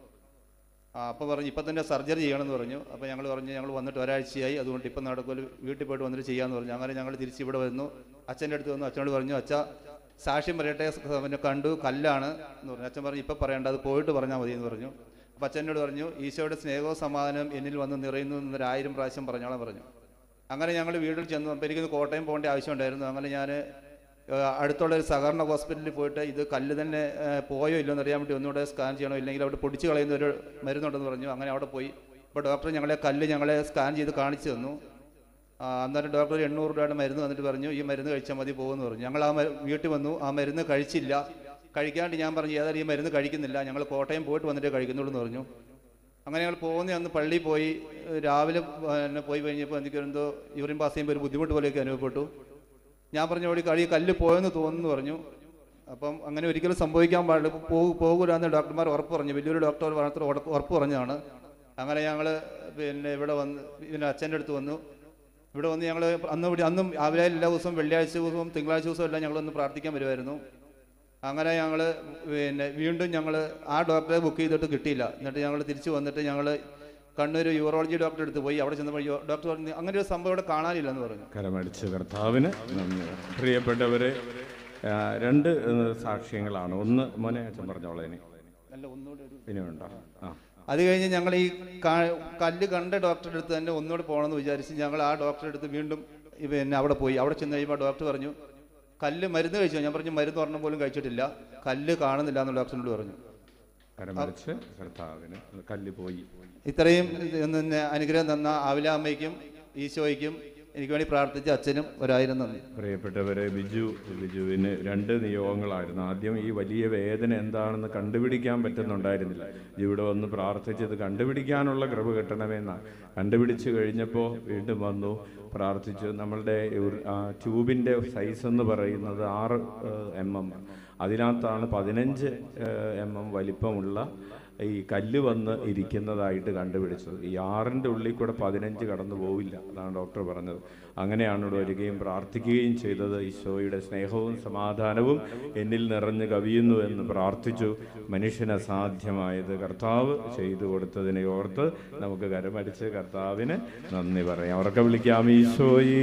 ആ അപ്പോൾ പറഞ്ഞു ഇപ്പം തന്നെ സർജറി ചെയ്യണമെന്ന് പറഞ്ഞു അപ്പോൾ ഞങ്ങൾ പറഞ്ഞു ഞങ്ങൾ വന്നിട്ട് ഒരാഴ്ചയായി അതുകൊണ്ട് ഇപ്പം നടക്കുമല്ലോ വീട്ടിൽ പോയിട്ട് വന്നിട്ട് ചെയ്യാമെന്ന് പറഞ്ഞു അങ്ങനെ ഞങ്ങൾ തിരിച്ച് ഇവിടെ വന്നു അച്ഛൻ്റെ അടുത്ത് വന്നു അച്ഛനോട് പറഞ്ഞു അച്ഛ സാക്ഷ്യം പറയട്ടെ സ് പിന്നെ കണ്ടു കല്ലാണ് എന്ന് പറഞ്ഞു അച്ഛൻ പറഞ്ഞു ഇപ്പം പറയണ്ട അത് പോയിട്ട് പറഞ്ഞാൽ മതി എന്ന് പറഞ്ഞു അപ്പം അച്ഛനോട് പറഞ്ഞു ഈശോയുടെ സ്നേഹവും സമാധാനം എന്നിൽ വന്ന് നിറയുന്നു എന്നൊരായിരം പ്രാവശ്യം പറഞ്ഞോളാം പറഞ്ഞു അങ്ങനെ ഞങ്ങൾ വീട്ടിൽ ചെന്നു അപ്പോൾ എനിക്കൊന്ന് കോട്ടയം പോകേണ്ട ആവശ്യമുണ്ടായിരുന്നു അങ്ങനെ ഞാൻ അടുത്തുള്ള ഒരു സഹകരണ ഹോസ്പിറ്റലിൽ പോയിട്ട് ഇത് കല്ല് തന്നെ ഏഹ്, പോയോ ഇല്ലയോ എന്ന് അറിയാൻ വേണ്ടി ഒന്നുകൂടെ സ്കാൻ ചെയ്യണോ ഇല്ലെങ്കിൽ അവിടെ പൊടിച്ച് കളയുന്ന ഒരു മരുന്നുണ്ടെന്ന് പറഞ്ഞു അങ്ങനെ അവിടെ പോയി അപ്പോൾ ഡോക്ടർ ഞങ്ങളെ കല്ല് ഞങ്ങളെ സ്കാൻ ചെയ്ത് കാണിച്ചു തന്നു ആ, അന്നേരം ഡോക്ടർ ഒരു എണ്ണൂറ് രൂപയുടെ മരുന്ന് വന്നിട്ട് പറഞ്ഞു ഈ മരുന്ന് കഴിച്ചാൽ മതി പോകുമെന്ന് പറഞ്ഞു ഞങ്ങൾ ആ മരു- വീട്ടിൽ വന്നു ആ മരുന്ന് കഴിച്ചില്ല കഴിക്കാണ്ട് ഞാൻ പറഞ്ഞു ഏതായാലും ഈ മരുന്ന് കഴിക്കുന്നില്ല ഞങ്ങൾ കോട്ടയം പോയിട്ട് വന്നിട്ടേ കഴിക്കുന്നുള്ളൂ എന്ന് പറഞ്ഞു അങ്ങനെ ഞങ്ങൾ പോകുന്ന അന്ന് പള്ളിയിൽ പോയി ഏഹ് രാവിലെ പിന്നെ പോയി കഴിഞ്ഞപ്പോൾ എനിക്ക് എന്തോ യൂറിൻ പാസ് ചെയ്യുമ്പോൾ ഒരു ബുദ്ധിമുട്ട് പോലെയൊക്കെ അനുഭവപ്പെട്ടു ഞാൻ പറഞ്ഞു ഓടി കഴി കല്ല് പോയെന്ന് തോന്നുന്നു പറഞ്ഞു അപ്പം അങ്ങനെ ഒരിക്കലും സംഭവിക്കാൻ പാടില്ല പോകു പോകൂലെന്ന് ഡോക്ടർമാർ ഉറപ്പ് പറഞ്ഞു വലിയൊരു ഡോക്ടർ മാത്രം ഉറപ്പ് ഉറപ്പ് പറഞ്ഞതാണ് അങ്ങനെ ഞങ്ങൾ പിന്നെ ഇവിടെ വന്ന് പിന്നെ അച്ഛൻ്റെ അടുത്ത് വന്നു ഇവിടെ വന്ന് ഞങ്ങൾ അന്ന് ഇവിടെ അന്നും രാവിലെ എല്ലാ ദിവസവും വെള്ളിയാഴ്ച ദിവസവും തിങ്കളാഴ്ച ദിവസവും എല്ലാം ഞങ്ങളൊന്ന് പ്രാർത്ഥിക്കാൻ വരുമായിരുന്നു അങ്ങനെ ഞങ്ങൾ പിന്നെ വീണ്ടും ഞങ്ങൾ ആ ഡോക്ടറെ ബുക്ക് ചെയ്തിട്ട് കിട്ടിയില്ല എന്നിട്ട് ഞങ്ങൾ തിരിച്ച് വന്നിട്ട് ഞങ്ങൾ കണ്ണൂർ യൂറോളജി ഡോക്ടറെ അടുത്ത് പോയി അവിടെ ചെന്നപ്പോൾ യോ- ഡോക്ടർ പറഞ്ഞു അങ്ങനെ ഒരു സംഭവം ഇവിടെ കാണാനില്ലെന്ന് പറഞ്ഞു കരമടിച്ച് കർത്താവിന് നന്ദി പ്രിയപ്പെട്ടവരെ ആ, രണ്ട് ഏഹ്, സാക്ഷ്യങ്ങളാണ് ഒന്ന് മോനെ അച്ഛൻ പറഞ്ഞോളെ ഇനി അല്ല ഒന്നുകൂടി ഒരു ഇനി ഉണ്ടോ ആ അത് കഴിഞ്ഞ് ഞങ്ങൾ ഈ കാ- കല്ല് കണ്ട ഡോക്ടറുടെ അടുത്ത് തന്നെ ഒന്നുകൂടെ പോകണമെന്ന് വിചാരിച്ച് ഞങ്ങൾ ആ ഡോക്ടറുടെ അടുത്ത് വീണ്ടും ഈ പിന്നെ അവിടെ പോയി അവിടെ ചെന്ന് കഴിയുമ്പോൾ ഡോക്ടർ പറഞ്ഞു കല്ല് മരുന്ന് കഴിച്ചോ ഞാൻ പറഞ്ഞു മരുന്ന് ഒരെണ്ണം പോലും കഴിച്ചിട്ടില്ല കല്ല് കാണുന്നില്ല എന്ന് ഡോക്ടറിനോട് പറഞ്ഞു കരമടിച്ച് കർത്താവിന് കല്ല് പോയി ഇത്രയും ഇത് പിന്നെ അനുഗ്രഹം തന്ന ആവിലാമ്മയ്ക്കും ഈശോയ്ക്കും എനിക്ക് വേണ്ടി പ്രാർത്ഥിച്ച അച്ഛനും ഒരായിരം നന്ദി പ്രിയപ്പെട്ടവരെ ബിജു ബിജുവിന് രണ്ട് നിയോഗങ്ങളായിരുന്നു ആദ്യം ഈ വലിയ വേദന എന്താണെന്ന് കണ്ടുപിടിക്കാൻ പറ്റുന്നുണ്ടായിരുന്നില്ല ഇവിടെ വന്ന് പ്രാർത്ഥിച്ചത് കണ്ടുപിടിക്കാനുള്ള കൃപ കിട്ടണമെന്നാണ് കണ്ടുപിടിച്ച് കഴിഞ്ഞപ്പോൾ വീണ്ടും വന്നു പ്രാർത്ഥിച്ചു നമ്മളുടെ യൂർ- ആ, ട്യൂബിൻ്റെ സൈസ് എന്ന് പറയുന്നത് ആറ് എം എം അതിനകത്താണ് പതിനഞ്ച് എം എം വലിപ്പമുള്ള ഈ കല്ല് വന്ന് ഇരിക്കുന്നതായിട്ട് കണ്ടുപിടിച്ചത് ഈ ആറിൻ്റെ ഉള്ളിൽ കൂടെ പതിനഞ്ച് കടന്നു പോവില്ല അതാണ് ഡോക്ടർ പറഞ്ഞത് അങ്ങനെയാണ് ഇവിടെ വരികയും പ്രാർത്ഥിക്കുകയും ചെയ്തത് ഈശോയുടെ സ്നേഹവും സമാധാനവും എന്നിൽ നിറഞ്ഞു കവിയുന്നു എന്ന് പ്രാർത്ഥിച്ചു മനുഷ്യന് അസാധ്യമായത് കർത്താവ് ചെയ്തു കൊടുത്തതിനെ ഓർത്ത് നമുക്ക് കരമടിച്ച് കർത്താവിന് നന്ദി പറയാം അവർക്ക് വിളിക്കാം ഈശോയേ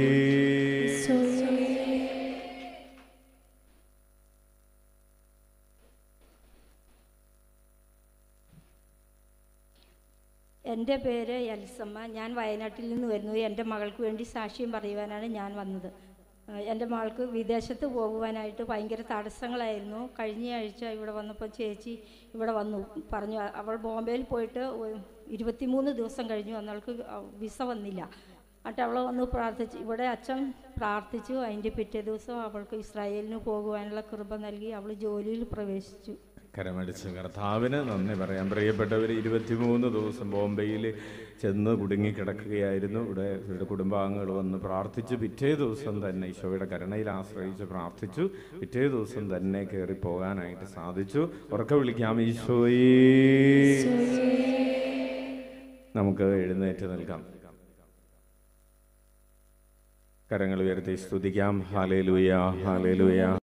എൻ്റെ പേര് എൽസമ്മ ഞാൻ വയനാട്ടിൽ നിന്ന് വരുന്നു എൻ്റെ മകൾക്ക് വേണ്ടി സാക്ഷ്യം പറയുവാനാണ് ഞാൻ വന്നത് ഏഹ് എൻ്റെ മകൾക്ക് വിദേശത്ത് പോകുവാനായിട്ട് ഭയങ്കര തടസ്സങ്ങളായിരുന്നു കഴിഞ്ഞ ആഴ്ച ഇവിടെ വന്നപ്പോൾ ചേച്ചി ഇവിടെ വന്നു പറഞ്ഞു അ- അവൾ ബോംബെയിൽ പോയിട്ട് ഒ- ഇരുപത്തിമൂന്ന് ദിവസം കഴിഞ്ഞു അന്നവൾക്ക് വിസ വന്നില്ല എന്നിട്ട് അവൾ വന്ന് പ്രാർത്ഥിച്ചു ഇവിടെ അച്ഛൻ പ്രാർത്ഥിച്ചു അതിൻ്റെ പിറ്റേ ദിവസം അവൾക്ക് ഇസ്രായേലിന് പോകുവാനുള്ള കൃപ നൽകി അവൾ ജോലിയിൽ പ്രവേശിച്ചു കരമടിച്ച് കർത്താവിന് നന്ദി പറയാം പ്രിയപ്പെട്ടവർ ഇരുപത്തിമൂന്ന് ദിവസം ബോംബെയിൽ ചെന്ന് കുടുങ്ങിക്കിടക്കുകയായിരുന്നു ഇവിടെ ഇവരുടെ കുടുംബാംഗങ്ങൾ വന്ന് പ്രാർത്ഥിച്ചു പിറ്റേ ദിവസം തന്നെ ഈശോയുടെ കരുണയിൽ ആശ്രയിച്ച് പ്രാർത്ഥിച്ചു പിറ്റേ ദിവസം തന്നെ കയറി പോകാനായിട്ട് സാധിച്ചു ഉറക്കെ വിളിക്കാം ഈശോയേ നമുക്ക് എഴുന്നേറ്റ് നിൽക്കാം കരങ്ങൾ ഉയർത്തി സ്തുതിക്കാം ഹാലേലുയ ഹാലേലുയ